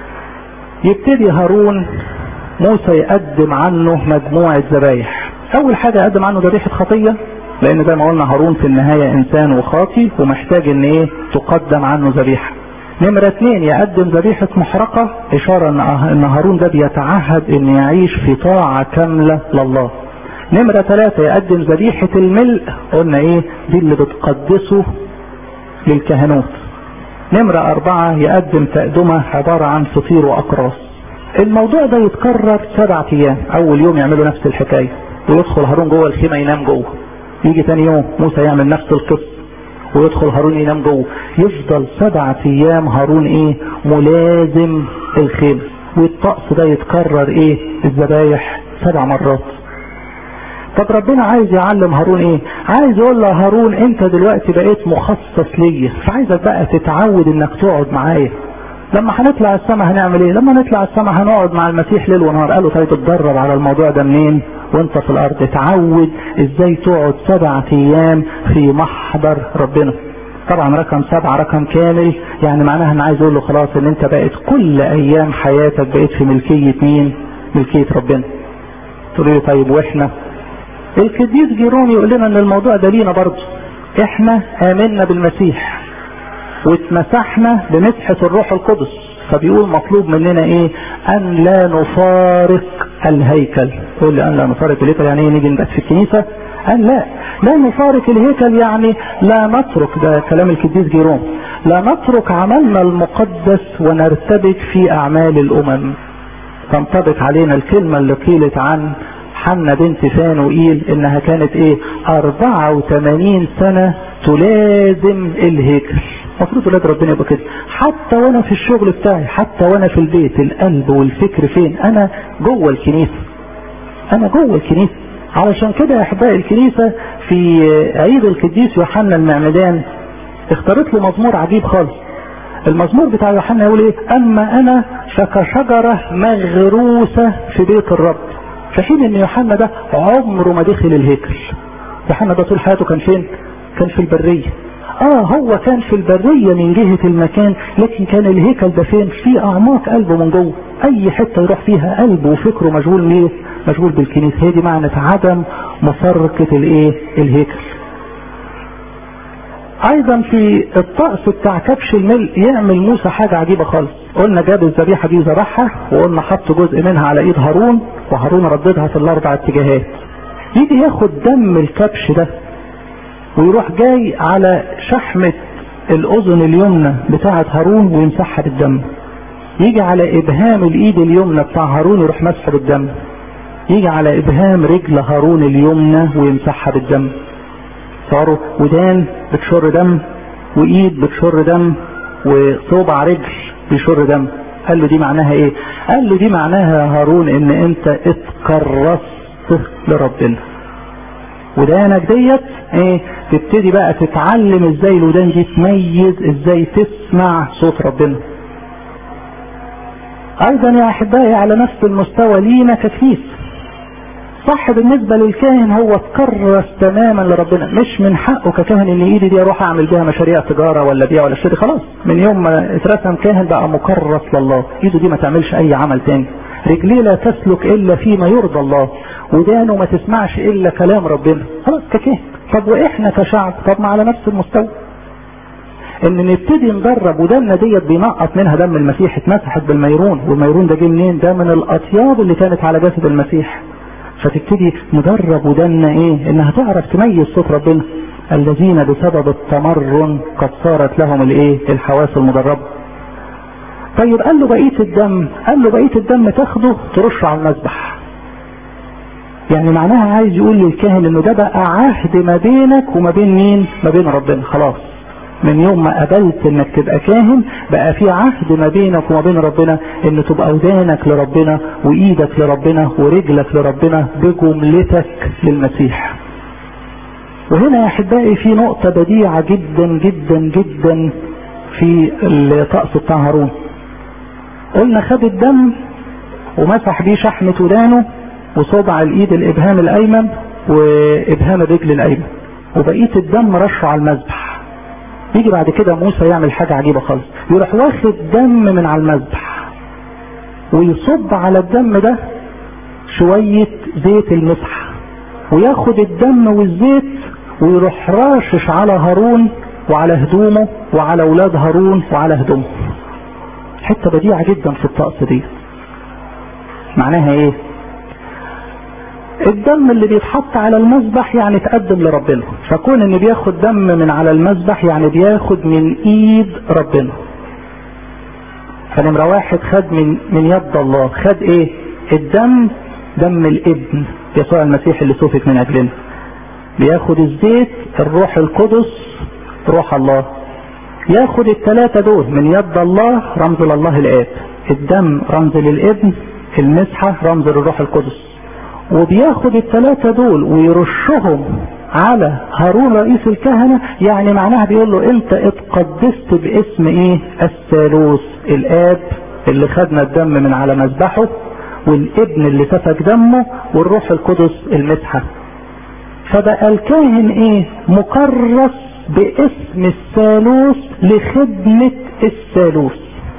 يبتدي هارون موسى يقدم عنه مجموعة ذبايح أول حاجة يقدم عنه ذبيحة خطية لأن زي ما قلنا هارون في النهاية إنسان وخاطي ومحتاج إن إيه تقدم عنه ذبيحة. نمرة اثنين يقدم ذبيحة محرقة إشارة إن هارون ده بيتعهد إن يعيش في طاعة كاملة لله. نمرة ثلاثة يقدم ذبيحة الملء قلنا إيه دي اللي بتقدسه للكهنوت. نمرة أربعة يقدم تقدمة عبارة عن فطير وأقراص. الموضوع ده يتكرر سبعة أيام، أول يوم يعملوا نفس الحكاية، ويدخل هارون جوه الخيمة ينام جوه. يجي تاني يوم موسى يعمل نفس القصة ويدخل هارون ينام جوه يفضل سبعة ايام هارون ايه ملازم الخيمة والطقس ده يتكرر ايه الذبايح سبع مرات طب ربنا عايز يعلم هارون ايه عايز يقول له هارون انت دلوقتي بقيت مخصص ليا فعايزك بقى تتعود انك تقعد معايا لما هنطلع السماء هنعمل ايه لما نطلع السماء هنقعد مع المسيح ليل ونهار قالوا طيب اتدرب على الموضوع ده منين وانت في الارض اتعود ازاي تقعد سبعة ايام في محضر ربنا طبعا رقم سبعة رقم كامل يعني معناها انا عايز اقول له خلاص ان انت بقيت كل ايام حياتك بقيت في ملكية مين ملكية ربنا تقول لي طيب واحنا القديس جيرون يقول لنا ان الموضوع ده لينا برضه احنا امنا بالمسيح واتمسحنا بمسحة الروح القدس فبيقول مطلوب مننا ايه ان لا نفارق الهيكل يقول لي ان لا نفارق الهيكل يعني ايه نيجي نبات في الكنيسة قال لا لا نفارق الهيكل يعني لا نترك ده كلام القديس جيروم لا نترك عملنا المقدس ونرتبك في اعمال الامم تنطبق علينا الكلمة اللي قيلت عن حنا بنت فانوئيل انها كانت ايه 84 سنة تلازم الهيكل المفروض ولاد ربنا يبقى كده حتى وانا في الشغل بتاعي حتى وانا في البيت القلب والفكر فين انا جوه الكنيسه انا جوه الكنيسه علشان كده يا احبائي الكنيسه في عيد القديس يوحنا المعمدان اختارت له مزمور عجيب خالص المزمور بتاع يوحنا يقول ايه اما انا فكشجره مغروسه في بيت الرب في حين ان يوحنا ده عمره ما دخل الهيكل يوحنا ده طول حياته كان فين كان في البريه اه هو كان في البرية من جهة المكان لكن كان الهيكل ده فين في اعماق قلبه من جوه اي حتة يروح فيها قلبه وفكره مشغول ليه مشغول بالكنيسة هي دي معنى عدم مفارقة الايه الهيكل ايضا في الطقس بتاع كبش الملء يعمل موسى حاجة عجيبة خالص قلنا جاب الذبيحة دي ذبحها وقلنا حط جزء منها على ايد هارون وهارون رددها في الاربع اتجاهات يجي ياخد دم الكبش ده ويروح جاي على شحمة الأذن اليمنى بتاعة هارون ويمسحها بالدم يجي على إبهام الإيد اليمنى بتاع هارون يروح مسحه بالدم يجي على إبهام رجل هارون اليمنى ويمسحها بالدم صاروا ودان بتشر دم وإيد بتشر دم وصوبع رجل بيشر دم قال له دي معناها ايه قال له دي معناها يا هارون ان انت اتكرست لربنا ودانك ديت ايه تبتدي بقى تتعلم ازاي الودان دي تميز ازاي تسمع صوت ربنا ايضا يا احبائي على نفس المستوى لينا ككنيسه صح بالنسبه للكاهن هو تكرس تماما لربنا مش من حقه ككاهن ان ايدي دي اروح اعمل بيها مشاريع تجاره ولا بيع ولا اشتري خلاص من يوم ما اترسم كاهن بقى مكرس لله ايده دي ما تعملش اي عمل تاني رجليه لا تسلك الا فيما يرضى الله ودانه ما تسمعش الا كلام ربنا خلاص ككاهن طب واحنا كشعب طب ما على نفس المستوى ان نبتدي ندرب ودمنا ديت بينقط منها دم المسيح اتمسحت بالميرون والميرون ده جه منين ده من الاطياب اللي كانت على جسد المسيح فتبتدي ندرب ودنا ايه انها تعرف تميز صوت ربنا الذين بسبب التمرن قد صارت لهم الايه الحواس المدربه طيب قال له بقيه الدم قال له بقيه الدم تاخده ترشه على المذبح يعني معناها عايز يقول للكاهن انه ده بقى عهد ما بينك وما بين مين ما بين ربنا خلاص من يوم ما قبلت انك تبقى كاهن بقى في عهد ما بينك وما بين ربنا ان تبقى ودانك لربنا وايدك لربنا ورجلك لربنا بجملتك للمسيح وهنا يا احبائي في نقطة بديعة جدا جدا جدا في الطقس بتاع هارون قلنا خد الدم ومسح بيه شحمة ودانه وصبع الايد الابهام الايمن وابهام الرجل الايمن وبقية الدم رشه على المذبح يجي بعد كده موسى يعمل حاجة عجيبة خالص يروح واخد دم من على المذبح ويصب على الدم ده شوية زيت المسح وياخد الدم والزيت ويروح راشش على هارون وعلى هدومه وعلى اولاد هارون وعلى هدومه حتة بديعة جدا في الطقس دي معناها ايه الدم اللي بيتحط على المذبح يعني تقدم لربنا فكون ان بياخد دم من على المذبح يعني بياخد من ايد ربنا فنمرة واحد خد من من يد الله خد ايه الدم دم الابن يسوع المسيح اللي سفك من اجلنا بياخد الزيت الروح القدس روح الله ياخد الثلاثة دول من يد الله رمز لله الاب الدم رمز للابن المسحة رمز للروح القدس وبياخد الثلاثة دول ويرشهم على هارون رئيس الكهنة يعني معناها بيقول له انت اتقدست باسم ايه الثالوث الاب اللي خدنا الدم من على مذبحه والابن اللي سفك دمه والروح القدس المسحة فبقى الكاهن ايه مكرس باسم الثالوث لخدمة الثالوث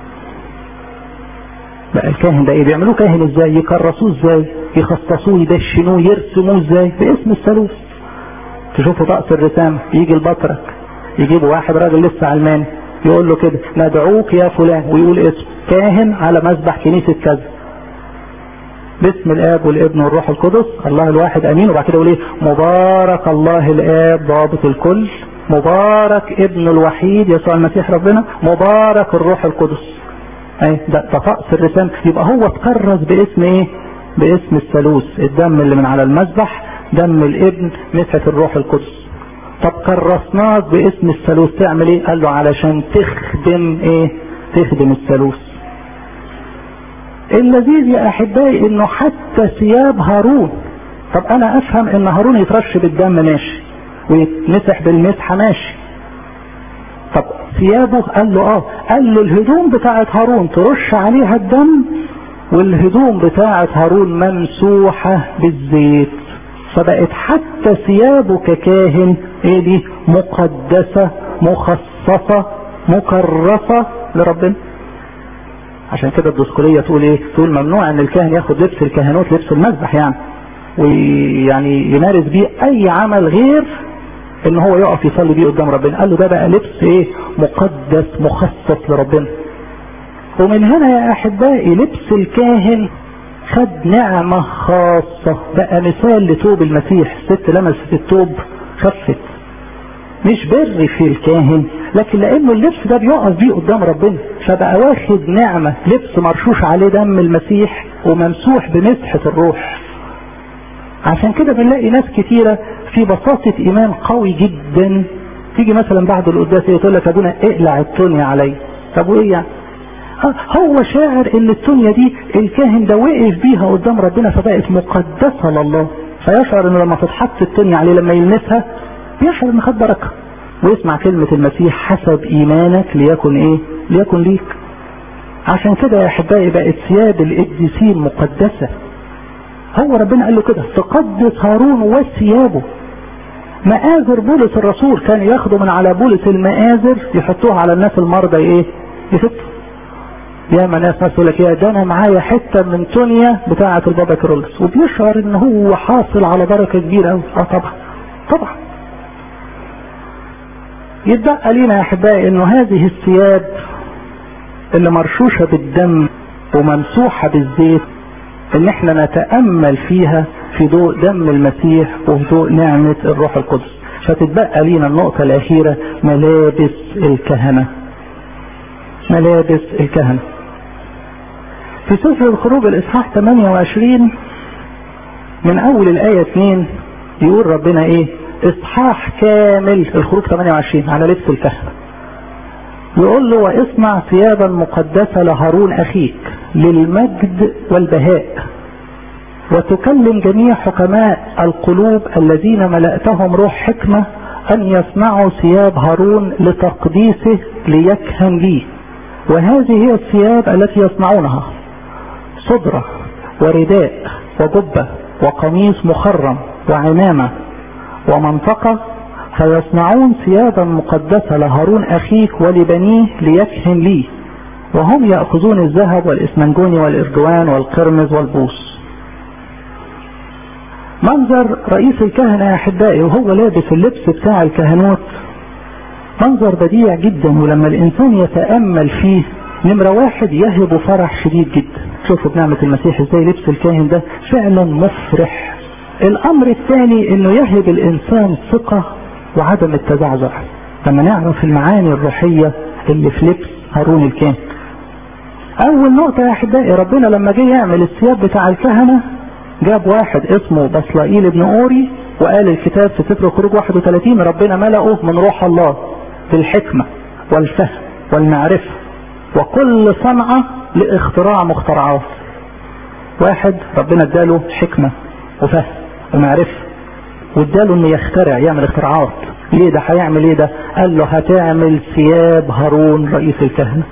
بقى الكاهن ده ايه بيعملوه كاهن ازاي يكرسوه ازاي يخصصوه يدشنوه يرسموه ازاي باسم الثالوث تشوفوا طقس الرسام يجي البطرك يجيبوا واحد راجل لسه علماني يقول له كده ندعوك يا فلان ويقول اسم كاهن على مذبح كنيسة كذا باسم الاب والابن والروح القدس الله الواحد امين وبعد كده يقول ايه مبارك الله الاب ضابط الكل مبارك ابن الوحيد يسوع المسيح ربنا مبارك الروح القدس اي ده طقس الرسام يبقى هو اتكرس باسم ايه باسم الثالوث الدم اللي من على المذبح دم الابن مسحة الروح القدس طب كرسناك باسم الثالوث تعمل ايه قال له علشان تخدم ايه تخدم الثالوث اللذيذ يا احبائي انه حتى ثياب هارون طب انا افهم ان هارون يترش بالدم ماشي ويتمسح بالمسحة ماشي طب ثيابه قال له اه قال له الهدوم بتاعت هارون ترش عليها الدم والهدوم بتاعت هارون ممسوحة بالزيت فبقت حتى ثيابه ككاهن ايه دي مقدسة مخصصة مكرسة لربنا عشان كده الدسكولية تقول ايه تقول ممنوع ان الكاهن ياخد لبس الكهنوت لبس المذبح يعني ويعني يمارس بيه اي عمل غير ان هو يقف يصلي بيه قدام ربنا قال له ده بقى لبس ايه مقدس مخصص لربنا ومن هنا يا احبائي لبس الكاهن خد نعمة خاصة بقى مثال لتوب المسيح ست لمست التوب خفت مش بر في الكاهن لكن لانه اللبس ده بيقف بيه قدام ربنا فبقى واخد نعمة لبس مرشوش عليه دم المسيح وممسوح بمسحة الروح عشان كده بنلاقي ناس كتيرة في بساطة ايمان قوي جدا تيجي مثلا بعد القداس تقول لك ابونا اقلع التونيا علي طب وايه يعني هو شاعر ان التونيا دي الكاهن ده وقف بيها قدام ربنا فبقت مقدسة لله فيشعر انه لما تتحط التونيا عليه لما يلمسها يشعر انه خد بركة ويسمع كلمة المسيح حسب ايمانك ليكن ايه ليكن ليك عشان كده يا احبائي بقت ثياب القديسين مقدسة هو ربنا قال له كده تقدس هارون وثيابه مآزر بولس الرسول كان ياخدوا من على بولس المآزر يحطوها على الناس المرضى ايه يفتوا ياما ناس ناس يقول لك يا ده انا معايا حته من تونيا بتاعه البابا كرولس وبيشعر ان هو حاصل على بركه كبيره قوي اه طبعا طبعا يتبقى لينا يا احبائي انه هذه الثياب اللي مرشوشة بالدم وممسوحة بالزيت ان احنا نتأمل فيها في ضوء دم المسيح وفي ضوء نعمة الروح القدس فتتبقى لينا النقطة الأخيرة ملابس الكهنة ملابس الكهنة في سفر الخروج الإصحاح 28 من أول الآية 2 يقول ربنا إيه إصحاح كامل الخروج 28 على لبس الكهنة يقول له واصنع ثيابا مقدسة لهارون أخيك للمجد والبهاء وتكلم جميع حكماء القلوب الذين ملأتهم روح حكمة أن يصنعوا ثياب هارون لتقديسه ليكهن لي وهذه هي الثياب التي يصنعونها صدرة ورداء وجبة وقميص مخرم وعمامة ومنطقة فيصنعون ثيابا مقدسة لهارون أخيك ولبنيه ليكهن لي وهم يأخذون الذهب والإسمنجوني والإرجوان والقرمز والبوس منظر رئيس الكهنة يا أحبائي وهو لابس اللبس بتاع الكهنوت منظر بديع جدا ولما الإنسان يتأمل فيه نمرة واحد يهب فرح شديد جدا شوفوا بنعمة المسيح ازاي لبس الكاهن ده فعلا مفرح الأمر الثاني انه يهب الإنسان ثقة وعدم التزعزع لما نعرف المعاني الروحية اللي في لبس هارون الكاهن أول نقطة يا أحبائي ربنا لما جه يعمل الثياب بتاع الكهنة جاب واحد اسمه بصلائيل بن أوري وقال الكتاب في سفر الخروج 31 ربنا ملأه من روح الله بالحكمة والفهم والمعرفة وكل صنعة لاختراع مخترعات واحد ربنا اداله حكمة وفهم ومعرفة واداله انه يخترع يعمل اختراعات ليه ده هيعمل ايه ده قال له هتعمل ثياب هارون رئيس الكهنة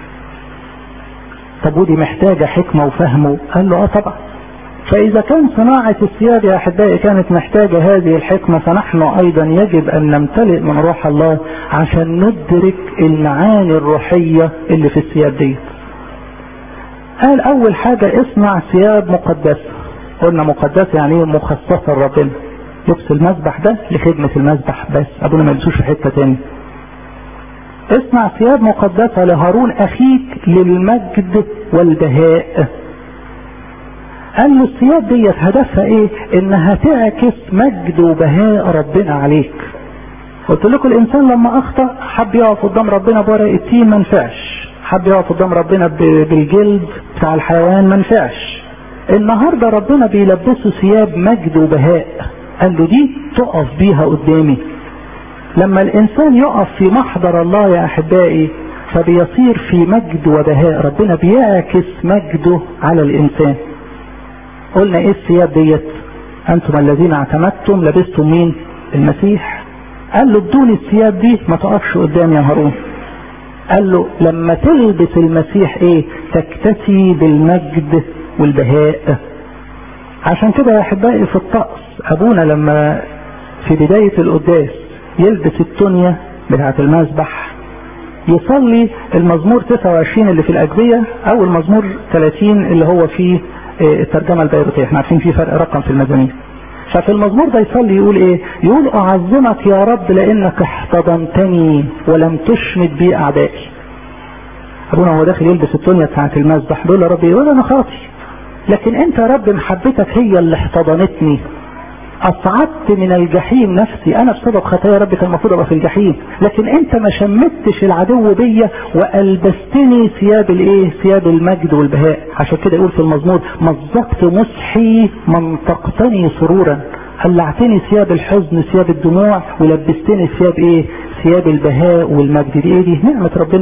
طب ودي محتاجة حكمة وفهم قال له اه طبعا فإذا كان صناعة الثياب يا أحبائي كانت محتاجة هذه الحكمة فنحن أيضا يجب أن نمتلئ من روح الله عشان ندرك المعاني الروحية اللي في الثياب دي قال أول حاجة اصنع ثياب مقدسة قلنا مقدسة يعني ايه مخصصة لربنا لبس المسبح ده لخدمة المسبح بس أبونا ما يلبسوش في حتة تاني اصنع ثياب مقدسة لهارون أخيك للمجد والبهاء قال له الثياب ديت هدفها ايه انها تعكس مجد وبهاء ربنا عليك قلت لكم الانسان لما اخطا حب يقف قدام ربنا بورق التين ما نفعش حب يقف قدام ربنا بالجلد بتاع الحيوان ما نفعش النهارده ربنا بيلبسه ثياب مجد وبهاء قال له دي تقف بيها قدامي لما الانسان يقف في محضر الله يا احبائي فبيصير في مجد وبهاء ربنا بيعكس مجده على الانسان قلنا ايه الثياب ديت انتم الذين اعتمدتم لبستم مين المسيح قال له بدون الثياب دي ما تقفش قدام يا هارون قال له لما تلبس المسيح ايه تكتسي بالمجد والبهاء عشان كده يا احبائي في الطقس ابونا لما في بداية القداس يلبس التونية بتاعة المسبح يصلي المزمور 29 اللي في الأجبية أو المزمور 30 اللي هو في الترجمة البيروتية احنا عارفين في فرق رقم في المزامير ففي المزمور ده يصلي يقول ايه يقول اعظمك يا رب لانك احتضنتني ولم تشمت بي اعدائي ابونا هو داخل يلبس التونية بتاعت المسبح بيقول يا رب يقول انا خاطي لكن انت يا رب محبتك هي اللي احتضنتني اصعدت من الجحيم نفسي انا بسبب خطايا ربي كان المفروض ابقى في الجحيم لكن انت ما شمتش العدو بيا والبستني ثياب الايه ثياب المجد والبهاء عشان كده يقول في المزمور مزقت مسحي منطقتني سرورا قلعتني ثياب الحزن ثياب الدموع ولبستني ثياب ايه ثياب البهاء والمجد دي ايه دي نعمة ربنا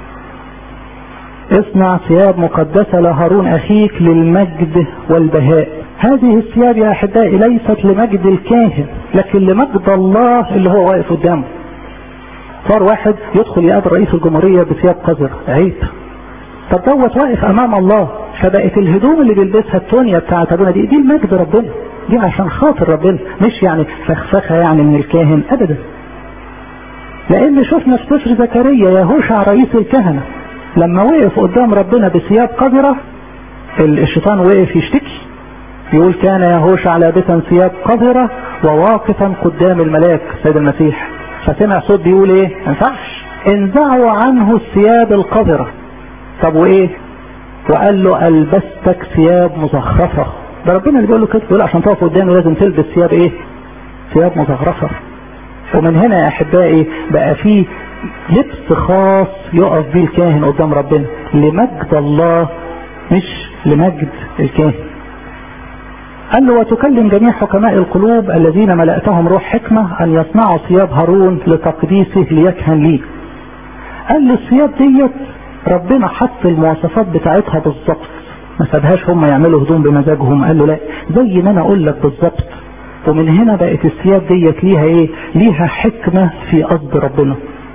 اصنع ثياب مقدسة لهارون اخيك للمجد والبهاء هذه الثياب يا احبائي ليست لمجد الكاهن لكن لمجد الله اللي هو واقف قدامه صار واحد يدخل يقابل رئيس الجمهورية بثياب قذرة عيب طب دوت واقف امام الله فبقت الهدوم اللي بيلبسها التونيا بتاعت ابونا دي دي المجد ربنا دي عشان خاطر ربنا مش يعني فخفخه يعني من الكاهن ابدا لان شفنا في سفر زكريا يهوشع رئيس الكهنه لما وقف قدام ربنا بثياب قذره الشيطان وقف يشتكي يقول كان يهوشع لابسا ثياب قذرة وواقفا قدام الملاك سيد المسيح فسمع صوت بيقول ايه ما ينفعش انزعوا عنه الثياب القذرة طب وايه وقال له البستك ثياب مزخرفة ده ربنا اللي بيقول له كده بيقول عشان تقف قدامي لازم تلبس ثياب ايه ثياب مزخرفة ومن هنا يا احبائي بقى في لبس خاص يقف بيه الكاهن قدام ربنا لمجد الله مش لمجد الكاهن قال له وتكلم جميع حكماء القلوب الذين ملأتهم روح حكمة أن يصنعوا ثياب هارون لتقديسه ليكهن لي قال له الثياب ديت ربنا حط المواصفات بتاعتها بالظبط ما سابهاش هم يعملوا هدوم بمزاجهم قال له لا زي ما انا اقول لك بالظبط ومن هنا بقت الثياب ديت ليها ايه ليها حكمة في قصد ربنا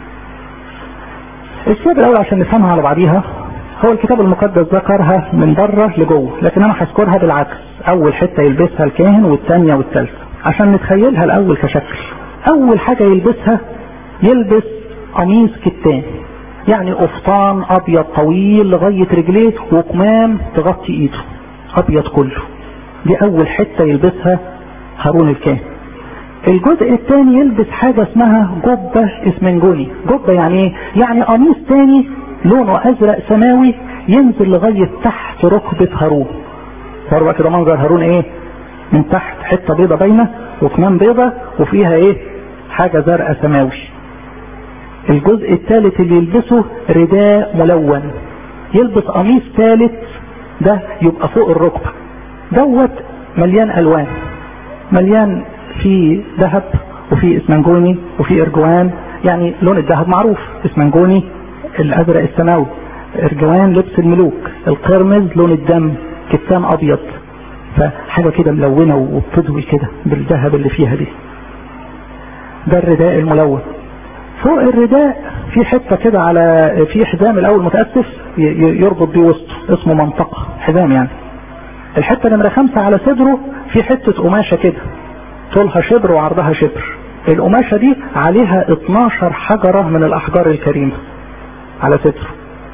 الثياب الاول عشان نفهمها على بعضيها هو الكتاب المقدس ذكرها من بره لجوه لكن انا هذكرها بالعكس اول حته يلبسها الكاهن والثانيه والثالثه عشان نتخيلها الاول كشكل اول حاجه يلبسها يلبس قميص كتان يعني قفطان ابيض طويل لغايه رجليه وكمام تغطي ايده ابيض كله دي اول حته يلبسها هارون الكاهن الجزء الثاني يلبس حاجه اسمها جبه اسمنجوني جبه يعني ايه يعني قميص تاني لونه ازرق سماوي ينزل لغايه تحت ركبه هارون صار كده منظر هارون ايه من تحت حته بيضه باينه وكمان بيضه وفيها ايه حاجه زرقاء سماوي الجزء الثالث اللي يلبسه رداء ملون يلبس قميص ثالث ده يبقى فوق الركبه دوت مليان الوان مليان في ذهب وفي اسمنجوني وفي ارجوان يعني لون الذهب معروف اسمنجوني الازرق السماوي ارجوان لبس الملوك القرمز لون الدم كتان ابيض فحاجه كده ملونه وبتضوي كده بالذهب اللي فيها دي ده الرداء الملون فوق الرداء في حته كده على في حزام الاول متاسف يربط بيه وسطه اسمه منطقه حزام يعني الحته نمره خمسه على صدره في حته قماشه كده طولها شبر وعرضها شبر القماشه دي عليها 12 حجره من الاحجار الكريمه على صدره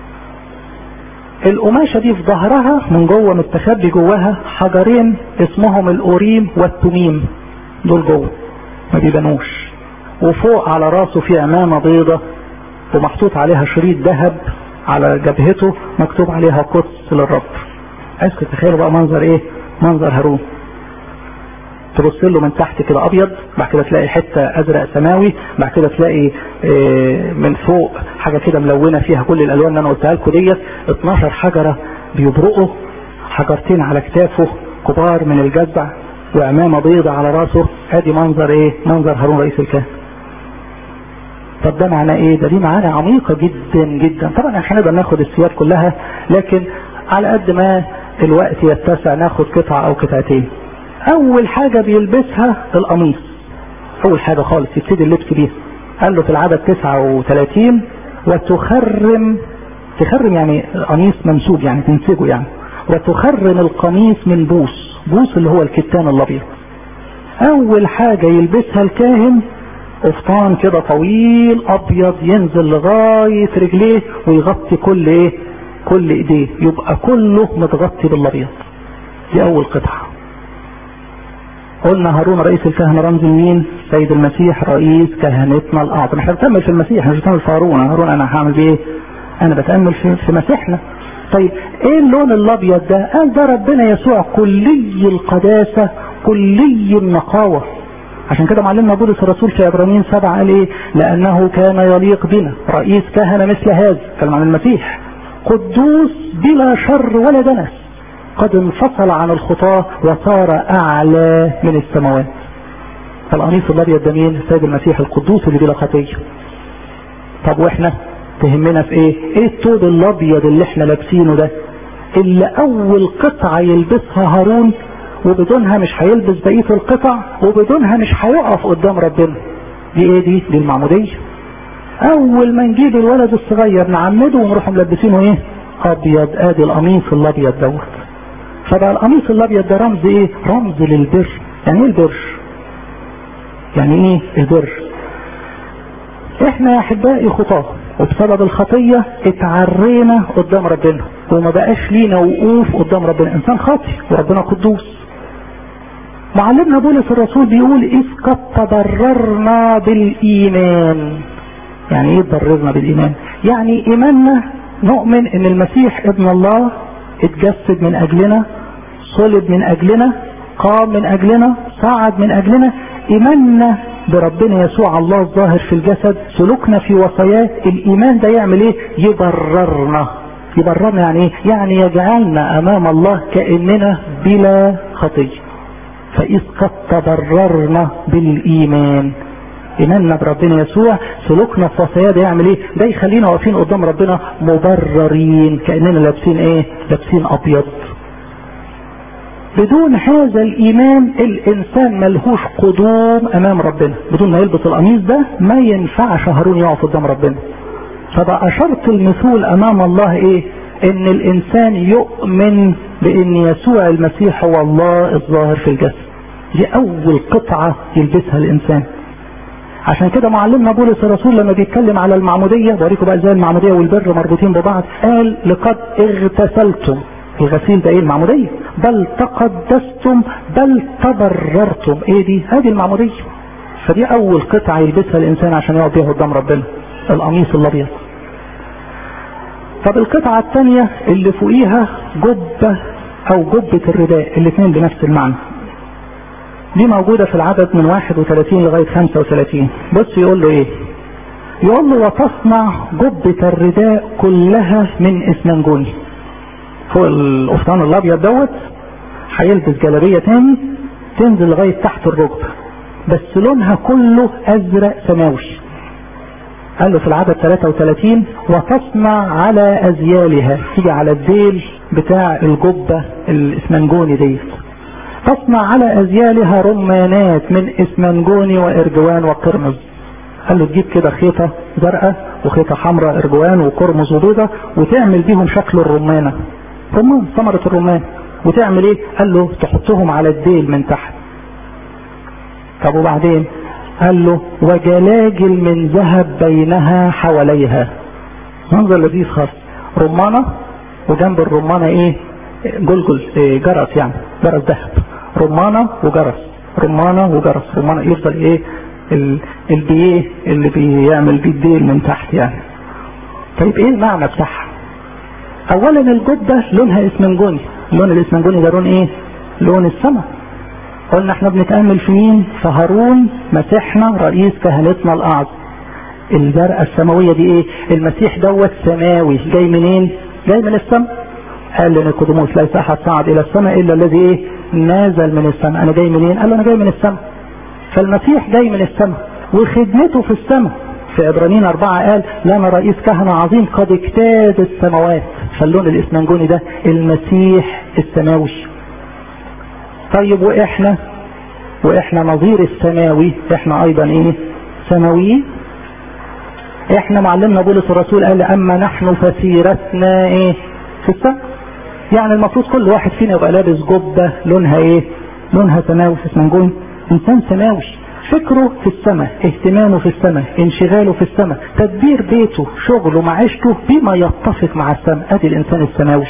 القماشه دي في ظهرها من جوه مستخبي جواها حجرين اسمهم الاوريم والتميم دول جوه ما بيبانوش وفوق على راسه في عمامه بيضه ومحطوط عليها شريط ذهب على جبهته مكتوب عليها قدس للرب عايزكم تتخيلوا بقى منظر ايه منظر هارون تبص له من تحت كده ابيض بعد كده تلاقي حته ازرق سماوي بعد كده تلاقي اه من فوق حاجه كده ملونه فيها كل الالوان اللي انا قلتها لكم ديت 12 حجره بيبرقوا حجرتين على كتافه كبار من الجذع وعمامه بيضة على راسه ادي منظر ايه منظر هارون رئيس الكهنه طب ده معناه ايه ده دي معاني عميقة جدا جدا طبعا احنا نقدر ناخد السياق كلها لكن على قد ما الوقت يتسع ناخد قطعة او قطعتين اول حاجة بيلبسها القميص اول حاجة خالص يبتدي اللبس بيها قال له في العدد 39 وتخرم تخرم يعني قميص منسوج يعني تنسجه يعني وتخرم القميص من بوس بوس اللي هو الكتان الابيض اول حاجة يلبسها الكاهن قفطان كده طويل ابيض ينزل لغاية رجليه ويغطي كل ايه كل ايديه يبقى كله متغطي بالابيض دي اول قطعة قلنا هارون رئيس الكهنة رمز مين سيد المسيح رئيس كهنتنا الاعظم احنا بنتأمل في المسيح مش بنتأمل في هارون هارون انا هعمل بيه انا بتأمل في, في مسيحنا طيب ايه اللون الابيض ده قال ده ربنا يسوع كلي القداسة كلي النقاوة عشان كده معلمنا بولس الرسول في عبرانيين سبعة قال ايه لانه كان يليق بنا رئيس كهنة مثل هذا كلام عن المسيح قدوس بلا شر ولا دنس قد انفصل عن الخطاة وصار اعلى من السماوات فالقميص الابيض ده مين السيد المسيح القدوس اللي بلا خطيه طب واحنا تهمنا في ايه ايه الثوب الابيض اللي احنا لابسينه ده اللي اول قطعة يلبسها هارون وبدونها مش هيلبس بقية القطع وبدونها مش هيقف قدام ربنا دي ايه دي دي المعمودية اول ما نجيب الولد الصغير نعمده ونروح ملبسينه ايه ابيض ادي القميص الابيض دوت فبقى القميص الابيض ده رمز ايه رمز للبر يعني ايه البر يعني ايه البر احنا يا احبائي خطاه وبسبب الخطية اتعرينا قدام ربنا وما بقاش لينا وقوف قدام ربنا انسان خاطي وربنا قدوس معلمنا بولس الرسول بيقول إذ قد تضررنا بالإيمان يعني إيه تضررنا بالإيمان يعني إيماننا نؤمن إن المسيح ابن الله اتجسد من أجلنا صلب من أجلنا قام من أجلنا صعد من أجلنا إيماننا بربنا يسوع الله الظاهر في الجسد سلوكنا في وصاياه الإيمان ده يعمل إيه يبررنا يبررنا يعني إيه يعني يجعلنا أمام الله كأننا بلا خطية فإذ قد تضررنا بالإيمان إيماننا بربنا يسوع سلوكنا في وصاياه ده يعمل إيه ده يخلينا واقفين قدام ربنا مبررين كأننا لابسين إيه لابسين أبيض بدون هذا الايمان الانسان ملهوش قدوم امام ربنا بدون ما يلبس القميص ده ما ينفعش هارون يقف قدام ربنا فبقى شرط المثول امام الله ايه ان الانسان يؤمن بان يسوع المسيح هو الله الظاهر في الجسد دي اول قطعة يلبسها الانسان عشان كده معلمنا بولس الرسول لما بيتكلم على المعمودية بوريكم بقى ازاي المعمودية والبر مربوطين ببعض قال لقد اغتسلتم الغسيل ده ايه المعمودية بل تقدستم بل تبررتم ايه دي هذه المعمودية فدي اول قطعة يلبسها الانسان عشان يقعد بيها قدام ربنا القميص الابيض طب القطعة الثانية اللي فوقيها جبة او جبة الرداء الاثنين بنفس المعنى دي موجودة في العدد من 31 لغاية 35 بص يقول له ايه يقول له وتصنع جبة الرداء كلها من اسمنجوني فوق القفطان الابيض دوت هيلبس جلابيه تاني تنزل لغايه تحت الركبه بس لونها كله ازرق سماوي قال له في العدد 33 وتصنع على ازيالها تيجي على الديل بتاع الجبه الاسمنجوني ديت تصنع على ازيالها رمانات من اسمنجوني وارجوان وقرمز قال له تجيب كده خيطه زرقاء وخيطه حمراء ارجوان وقرمز وبيضه وتعمل بيهم شكل الرمانه رمان ثمرة الرمان وتعمل ايه قال له تحطهم على الديل من تحت طب وبعدين قال له وجلاجل من ذهب بينها حواليها منظر لذيذ خالص رمانة وجنب الرمانة ايه جلجل إيه جرس يعني جرس ذهب رمانة وجرس رمانة وجرس رمانة يفضل ايه البيه اللي بيعمل بيه الديل من تحت يعني طيب ايه المعنى بتاعها اولا الجبة لونها اسمنجوني لون الاسمنجوني ده لون ايه لون السماء قلنا احنا بنتأمل في مين في هارون مسيحنا رئيس كهنتنا الاعظم الزرقاء السماوية دي ايه المسيح دوت سماوي جاي منين جاي من السماء قال لنيقوديموس ليس احد صعد الى السماء الا الذي ايه نازل من السماء انا جاي منين قال له انا جاي من السماء فالمسيح جاي من السماء وخدمته في السماء في عبرانيين أربعة قال لنا رئيس كهنة عظيم قد اجتاز السماوات فاللون الإسمنجوني ده المسيح السماوي طيب وإحنا وإحنا نظير السماوي إحنا أيضا إيه سماويين إحنا معلمنا بولس الرسول قال أما نحن فسيرتنا إيه في السماء يعني المفروض كل واحد فينا يبقى لابس جبة لونها إيه لونها سماوي اسمنجوني إنسان سماوي فكره في السماء اهتمامه في السماء انشغاله في السماء تدبير بيته شغله معيشته بما يتفق مع السماء ادي الانسان السماوي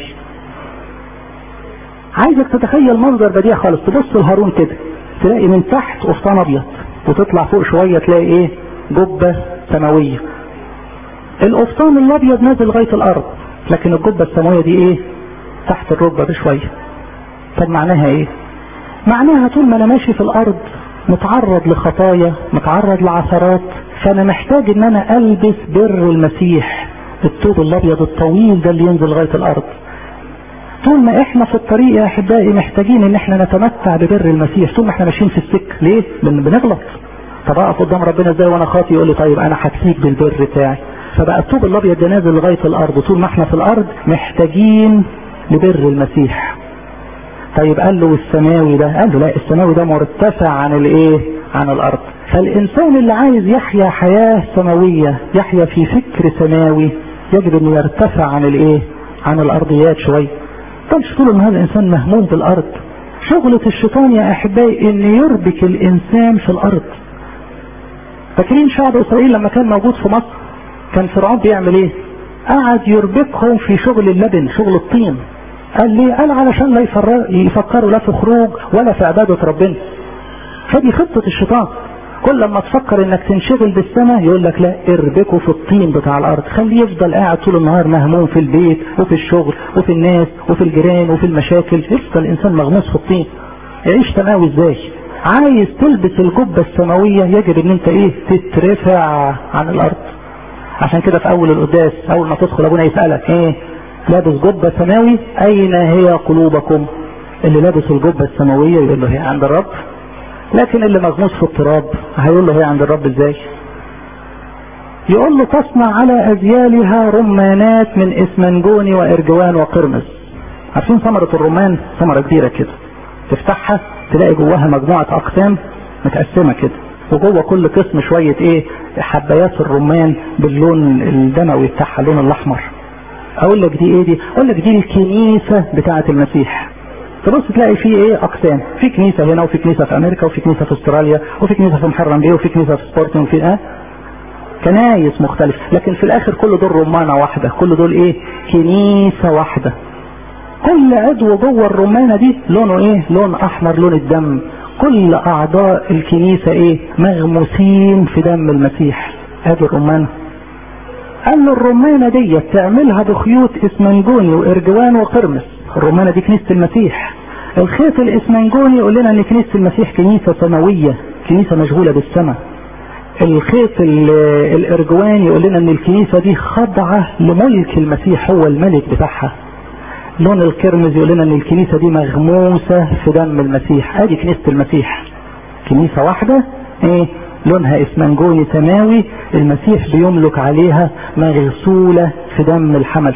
عايزك تتخيل منظر بديع خالص تبص لهارون كده تلاقي من تحت قفطان ابيض وتطلع فوق شويه تلاقي ايه جبه سماويه القفطان الابيض نازل لغايه الارض لكن الجبه السماويه دي ايه تحت الركبه بشويه طب معناها ايه معناها طول ما انا ماشي في الارض متعرض لخطايا متعرض لعثرات فانا محتاج ان انا البس بر المسيح الطوب الابيض الطويل ده اللي ينزل لغايه الارض طول ما احنا في الطريق يا احبائي محتاجين ان احنا نتمتع ببر المسيح طول ما احنا ماشيين في السكه ليه لان بنغلط طب اقف قدام ربنا ازاي وانا خاطي يقول لي طيب انا هكفيك بالبر بتاعي فبقى الطوب الابيض ده نازل لغايه الارض طول ما احنا في الارض محتاجين لبر المسيح طيب قال له السماوي ده قال له لا السماوي ده مرتفع عن الايه عن الارض فالانسان اللي عايز يحيا حياة سماوية يحيا في فكر سماوي يجب انه يرتفع عن الايه عن الارضيات شوية طبعا طول النهار الانسان مهموم بالارض شغلة الشيطان يا احبائي ان يربك الانسان في الارض فاكرين شعب اسرائيل لما كان موجود في مصر كان فرعون بيعمل ايه قعد يربكهم في شغل اللبن شغل الطين قال ليه قال علشان لا يفكروا لا في خروج ولا في عبادة ربنا هذه خطة الشيطان كل لما تفكر انك تنشغل بالسماء يقول لك لا اربكه في الطين بتاع الارض خليه يفضل قاعد طول النهار مهموم في البيت وفي الشغل وفي الناس وفي الجيران وفي المشاكل يفضل الانسان مغموس في الطين يعيش سماوي ازاي عايز تلبس الجبة السماوية يجب ان انت ايه تترفع عن الارض عشان كده في اول القداس اول ما تدخل ابونا يسألك ايه لابس جبة سماوي اين هي قلوبكم اللي لابس الجبة السماوية يقول له هي عند الرب لكن اللي مغموس في التراب هيقول له هي عند الرب ازاي يقول له تصنع على اذيالها رمانات من اسمنجوني وارجوان وقرمز عارفين ثمرة الرمان ثمرة كبيرة كده تفتحها تلاقي جواها مجموعة اقسام متقسمة كده وجوه كل قسم شوية ايه حبايات الرمان باللون الدموي بتاعها اللون الاحمر اقول لك دي ايه دي اقول لك دي الكنيسة بتاعة المسيح تبص تلاقي فيه ايه اقسام في كنيسة هنا وفي كنيسة في امريكا وفي كنيسة في استراليا وفي كنيسة في محرم بيه وفي كنيسة في سبورتنج وفي اه كنايس مختلفة لكن في الاخر كل دول رمانة واحدة كل دول ايه كنيسة واحدة كل عضو جوه الرمانة دي لونه ايه لون احمر لون الدم كل اعضاء الكنيسة ايه مغموسين في دم المسيح ادي الرمانة قال له الرمانة دي تعملها بخيوط اسمنجوني وارجوان وقرمز الرمانة دي كنيسة المسيح الخيط الاسمنجوني يقول لنا ان كنيسة المسيح كنيسة سماوية كنيسة مشغولة بالسماء الخيط الارجوان يقول لنا ان الكنيسة دي خاضعة لملك المسيح هو الملك بتاعها لون القرمز يقول لنا ان الكنيسة دي مغموسة في دم المسيح ادي كنيسة المسيح كنيسة واحدة ايه لونها اسمنجوني سماوي المسيح بيملك عليها مغسولة في دم الحمل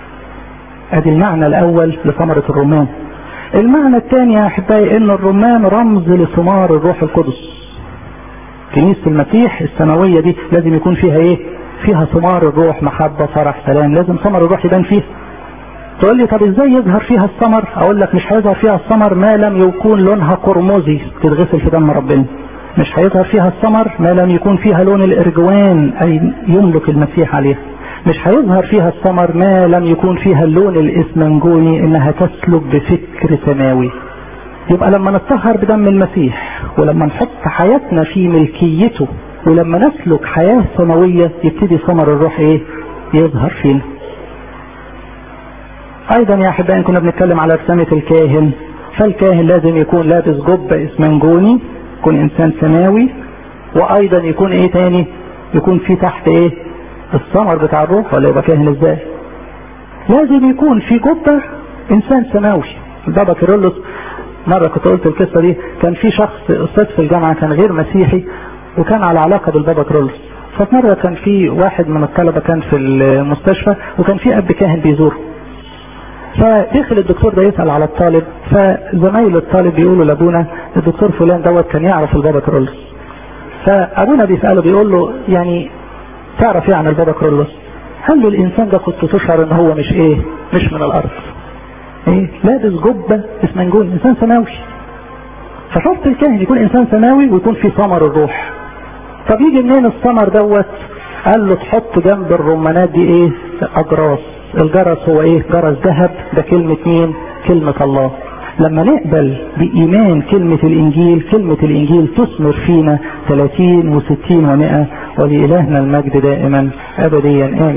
ادي المعنى الاول لثمرة الرمان المعنى الثاني يا احبائي ان الرمان رمز لثمار الروح القدس كنيسة المسيح السماوية دي لازم يكون فيها ايه فيها ثمار الروح محبة فرح سلام لازم ثمر الروح يبان فيها تقول لي طب ازاي يظهر فيها الثمر اقول لك مش هيظهر فيها الثمر ما لم يكون لونها قرمزي تتغسل في دم ربنا مش هيظهر فيها الثمر ما لم يكون فيها لون الارجوان اي يملك المسيح عليها مش هيظهر فيها الثمر ما لم يكون فيها اللون الاسمنجوني انها تسلك بفكر سماوي يبقى لما نتطهر بدم المسيح ولما نحط حياتنا في ملكيته ولما نسلك حياة سماوية يبتدي ثمر الروح ايه يظهر فينا ايضا يا احبائي كنا بنتكلم على رسامة الكاهن فالكاهن لازم يكون لابس جبة اسمنجوني يكون انسان سماوي وايضا يكون ايه تاني يكون في تحت ايه الثمر بتاع الروح ولا يبقى كاهن ازاي لازم يكون في جبة انسان سماوي البابا كيرلس مرة كنت قلت القصة دي كان في شخص استاذ في الجامعة كان غير مسيحي وكان على علاقة بالبابا كيرلس ففي مرة كان في واحد من الطلبة كان في المستشفى وكان في اب كاهن بيزوره فدخل الدكتور ده يسأل على الطالب فزمايل الطالب بيقولوا لابونا الدكتور فلان دوت كان يعرف البابا كيرلس فابونا بيسأله بيقول له يعني تعرف ايه عن البابا كيرلس قال له الانسان ده كنت تشعر ان هو مش ايه مش من الارض ايه لابس جبة اسمنجون انسان سماوي فشرط الكاهن يكون انسان سماوي ويكون في ثمر الروح طب يجي منين الثمر دوت قال له تحط جنب الرمانات دي ايه اجراس الجرس هو ايه جرس ذهب ده كلمة مين كلمة الله لما نقبل بإيمان كلمة الإنجيل كلمة الإنجيل تثمر فينا 30 و60 و100 ولإلهنا المجد دائما أبديا آمين